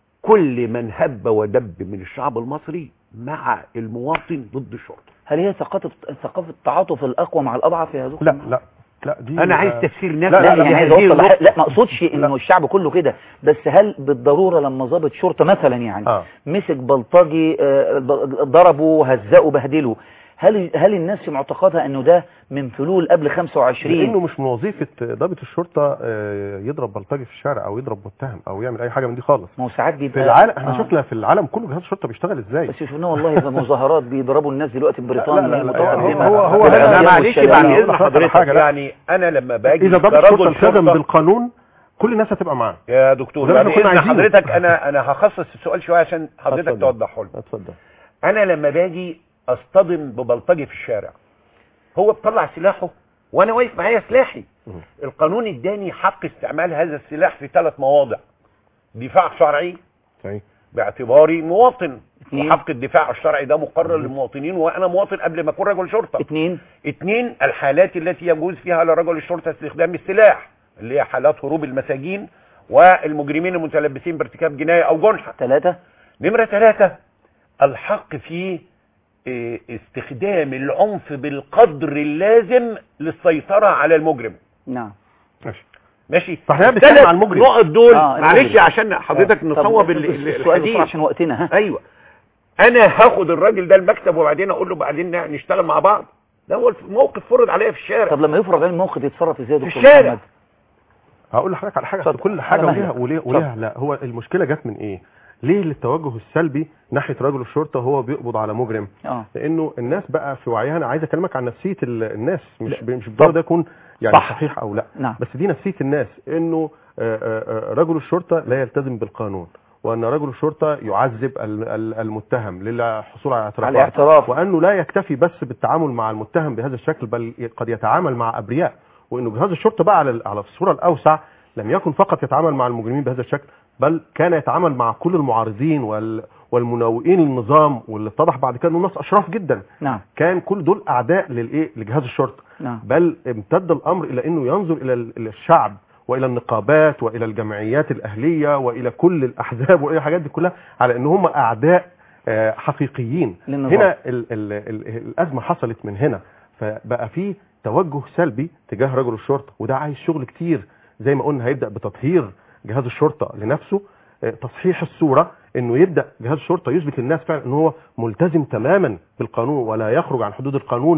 كل من هب ودب من الشعب المصري مع المواطن ضد الشرطه هل هي ثقافة ثقافة التعاطف الأقوى مع الأضعف يا دكتور؟ لا لا لا دي انا عايز تفسير لا, نفسي لا, يعني عايز بهذه اوصل لح- النقطة. لا ما اقصدش انه الشعب كله كده بس هل بالضروره لما ضابط شرطه مثلا يعني آه. مسك بلطجي آه، ض- ضربه هزقه بهدله هل هل الناس في معتقدها انه ده من فلول قبل 25 لانه مش من وظيفه ضابط الشرطه آه، يضرب بلطجي في الشارع او يضرب متهم او يعمل اي حاجه من دي خالص ما هو ساعات بيبقى في العالم احنا آه. شفنا في العالم كله جهاز الشرطه بيشتغل ازاي بس شفنا والله في مظاهرات بيضربوا الناس دلوقتي في بريطانيا لا، لا، لا، متقدمة. هو- هو- بالأعلام انا معلش والشلال. بعد لا، اذن لا، حضرتك حاجة، لا. يعني انا لما باجي اذا ضابط الشرطه كرجل التزم شرطة- بالقانون كل الناس هتبقى معاه يا دكتور وده بعد احنا كنا اذن عايزينه. حضرتك انا انا هخصص السؤال شويه عشان حضرتك اتفضل. توضحه لي اتفضل انا لما باجي اصطدم ببلطجي في الشارع هو بيطلع سلاحه وانا واقف معايا سلاحي القانون اداني حق استعمال هذا السلاح في ثلاث مواضع دفاع شرعي صحيح باعتباري مواطن اثنين. وحق الدفاع الشرعي ده مقرر للمواطنين وانا مواطن قبل ما اكون رجل شرطه اثنين اثنين الحالات التي يجوز فيها لرجل الشرطه استخدام السلاح اللي هي حالات هروب المساجين والمجرمين المتلبسين بارتكاب جنايه او جنحه ثلاثة نمرة ثلاثة الحق في إيه، استخدام العنف بالقدر اللازم للسيطرة على المجرم نعم ماشي ماشي فاحنا بنتكلم الثلاث عن المجرم. نقط دول آه، معلش المجرم. عشان حضرتك طب نصوب ال- السؤال ال- بسرعة الحديث عشان وقتنا ها ايوه انا هاخد الراجل ده المكتب وبعدين اقول له بعدين نشتغل مع بعض ده هو موقف فرض عليا في الشارع طب لما يفرض عليه الموقف يتصرف ازاي يا في دكتور الشارع. محمد؟ هقول لحضرتك على حاجه اتفضل. أصل كل حاجه على وليها مهلك. وليها, اتفضل. وليها لا هو المشكله جت من ايه ليه التوجه السلبي ناحيه رجل الشرطه هو بيقبض على مجرم اه لانه الناس بقى في وعيها انا عايز اكلمك عن نفسيه ال- الناس مش لا. ب- مش بالضروره ده يكون يعني صح. صحيح او لا نعم بس دي نفسيه الناس انه آه، آه، آه، رجل الشرطه لا يلتزم بالقانون وان رجل الشرطه يعذب ال- ال- المتهم للحصول على على اعترافات الاعتراف وانه لا يكتفي بس بالتعامل مع المتهم بهذا الشكل بل قد يتعامل مع ابرياء وانه جهاز الشرطه بقى على على الصوره الاوسع لم يكن فقط يتعامل مع المجرمين بهذا الشكل بل كان يتعامل مع كل المعارضين وال والمناوئين للنظام واللي اتضح بعد كده انهم ناس اشراف جدا نعم كان كل دول اعداء للايه لجهاز الشرطه نعم بل امتد الامر الى انه ينظر الى ال- إلى الشعب والى النقابات والى الجمعيات الاهليه والى كل الاحزاب والى الحاجات دي كلها على ان هم اعداء آه، حقيقيين للنظام. هنا ال ال ال الازمه حصلت من هنا فبقى في توجه سلبي تجاه رجل الشرطه وده عايز شغل كتير زي ما قلنا هيبدا بتطهير جهاز الشرطه لنفسه آه، تصحيح الصوره انه يبدا جهاز الشرطه يثبت للناس فعلا ان هو ملتزم تماما بالقانون ولا يخرج عن حدود القانون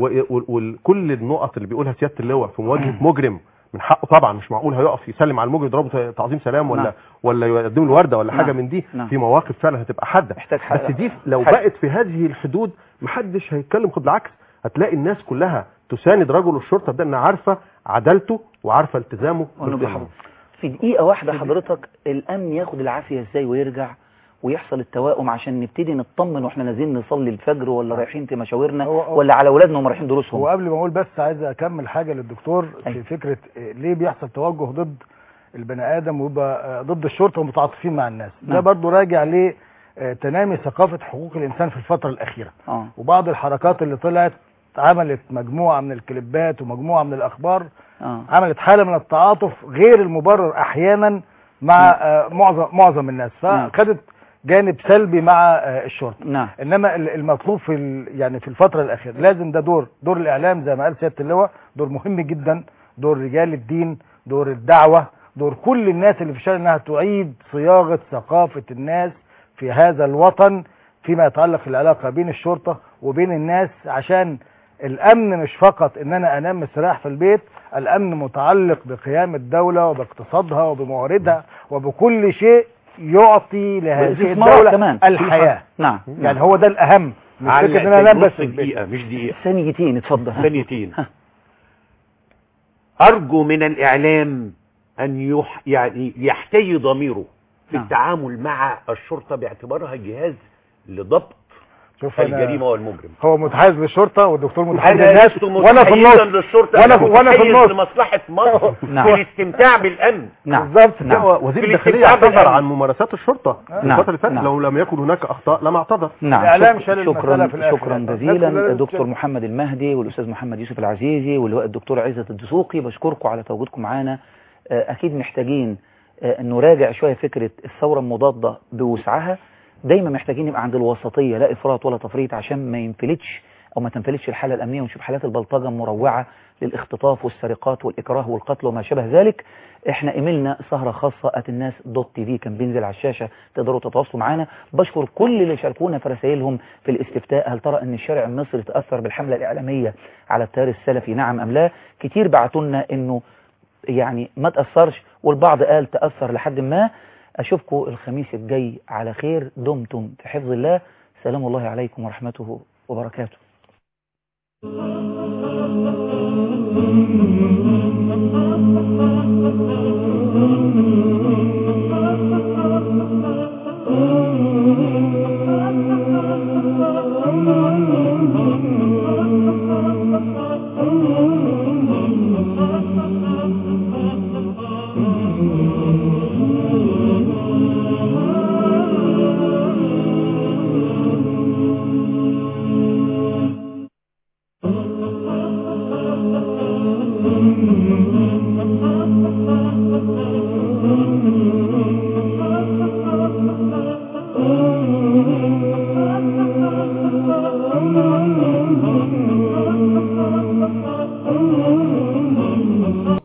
وكل النقط اللي بيقولها سياده اللواء في مواجهه مجرم من حقه طبعا مش معقول هيقف يسلم على المجرم يضربه تعظيم سلام ولا نعم. ولا يقدم له ورده ولا نعم. حاجه من دي نعم. في مواقف فعلا هتبقى حاده محتاج حق- بس دي لو حق. بقت في هذه الحدود محدش هيتكلم خد بالعكس هتلاقي الناس كلها تساند رجل الشرطه ده انها عارفه عدالته وعارفه التزامه وانه بالقانون. بيحافظ في دقيقة واحدة حضرتك الأمن ياخد العافية ازاي ويرجع ويحصل التوائم عشان نبتدي نطمن واحنا نازلين نصلي الفجر ولا رايحين في مشاورنا هو- هو- ولا على اولادنا وهم رايحين دروسهم وقبل ما اقول بس عايز اكمل حاجه للدكتور في أيوة. فكره إيه، ليه بيحصل توجه ضد البني ادم ويبقى آه، ضد الشرطه ومتعاطفين مع الناس ده نعم. برضو راجع ل آه، تنامي ثقافه حقوق الانسان في الفتره الاخيره اه وبعض الحركات اللي طلعت عملت مجموعه من الكليبات ومجموعه من الاخبار اه عملت حاله من التعاطف غير المبرر احيانا مع آه، معظم معظم الناس نعم. فخدت جانب سلبي مع آه، الشرطه نعم انما ال- المطلوب في ال- يعني في الفتره الاخيره لازم ده دور دور الاعلام زي ما قال سياده اللواء دور مهم جدا دور رجال الدين دور الدعوه دور كل الناس اللي في الشارع انها تعيد صياغه ثقافه الناس في هذا الوطن فيما يتعلق العلاقه بين الشرطه وبين الناس عشان الامن مش فقط ان انا انام مستريح في البيت الامن متعلق بقيام الدوله وباقتصادها وبمواردها وبكل شيء يعطي لهذه والاستثمارات الدوله كمان. الحياه نعم يعني هو ده الاهم مش علق فكره ان انا انام نص بس في البيت. دقيقة مش دقيقة ثانيتين اتفضل ها. ثانيتين أرجو من الإعلام أن يح يعني يحتوي ضميره في نعم. التعامل مع الشرطة باعتبارها جهاز لضبط شوف أنا- الجريمة والمجرم هو متحيز للشرطه والدكتور متحيز أنا للناس لست وانا في متحيزا النص للشرطة وانا أنا في وانا في متحيز النص لمصلحة مصر نعم. في الاستمتاع بالأمن نعم بالظبط نعم. هو وزير في الداخلية الاستمتاع اعتذر بالأمن. عن ممارسات الشرطة نعم. الفترة اللي فاتت نعم. لو لم يكن هناك أخطاء لما اعتذر نعم الإعلام شك- شال المسألة شكرا في الآخر. شكرا الناس جزيلا كلها الدكتور تشوف. محمد المهدي والاستاذ محمد يوسف العزيزي واللواء الدكتور عزت الدسوقي بشكركم على تواجدكم معانا آه، اكيد محتاجين آه، نراجع شويه فكره الثوره المضاده بوسعها دايما محتاجين نبقى عند الوسطيه لا افراط ولا تفريط عشان ما ينفلتش او ما تنفلتش الحاله الامنيه ونشوف حالات البلطجه المروعه للاختطاف والسرقات والاكراه والقتل وما شابه ذلك احنا ايميلنا سهره خاصه ات الناس دوت تي في كان بينزل على الشاشه تقدروا تتواصلوا معانا بشكر كل اللي شاركونا في رسائلهم في الاستفتاء هل ترى ان الشارع المصري تاثر بالحمله الاعلاميه على التيار السلفي نعم ام لا كتير بعتوا لنا انه يعني ما تاثرش والبعض قال تاثر لحد ما اشوفكم الخميس الجاي على خير دمتم في حفظ الله سلام الله عليكم ورحمته وبركاته Thank you.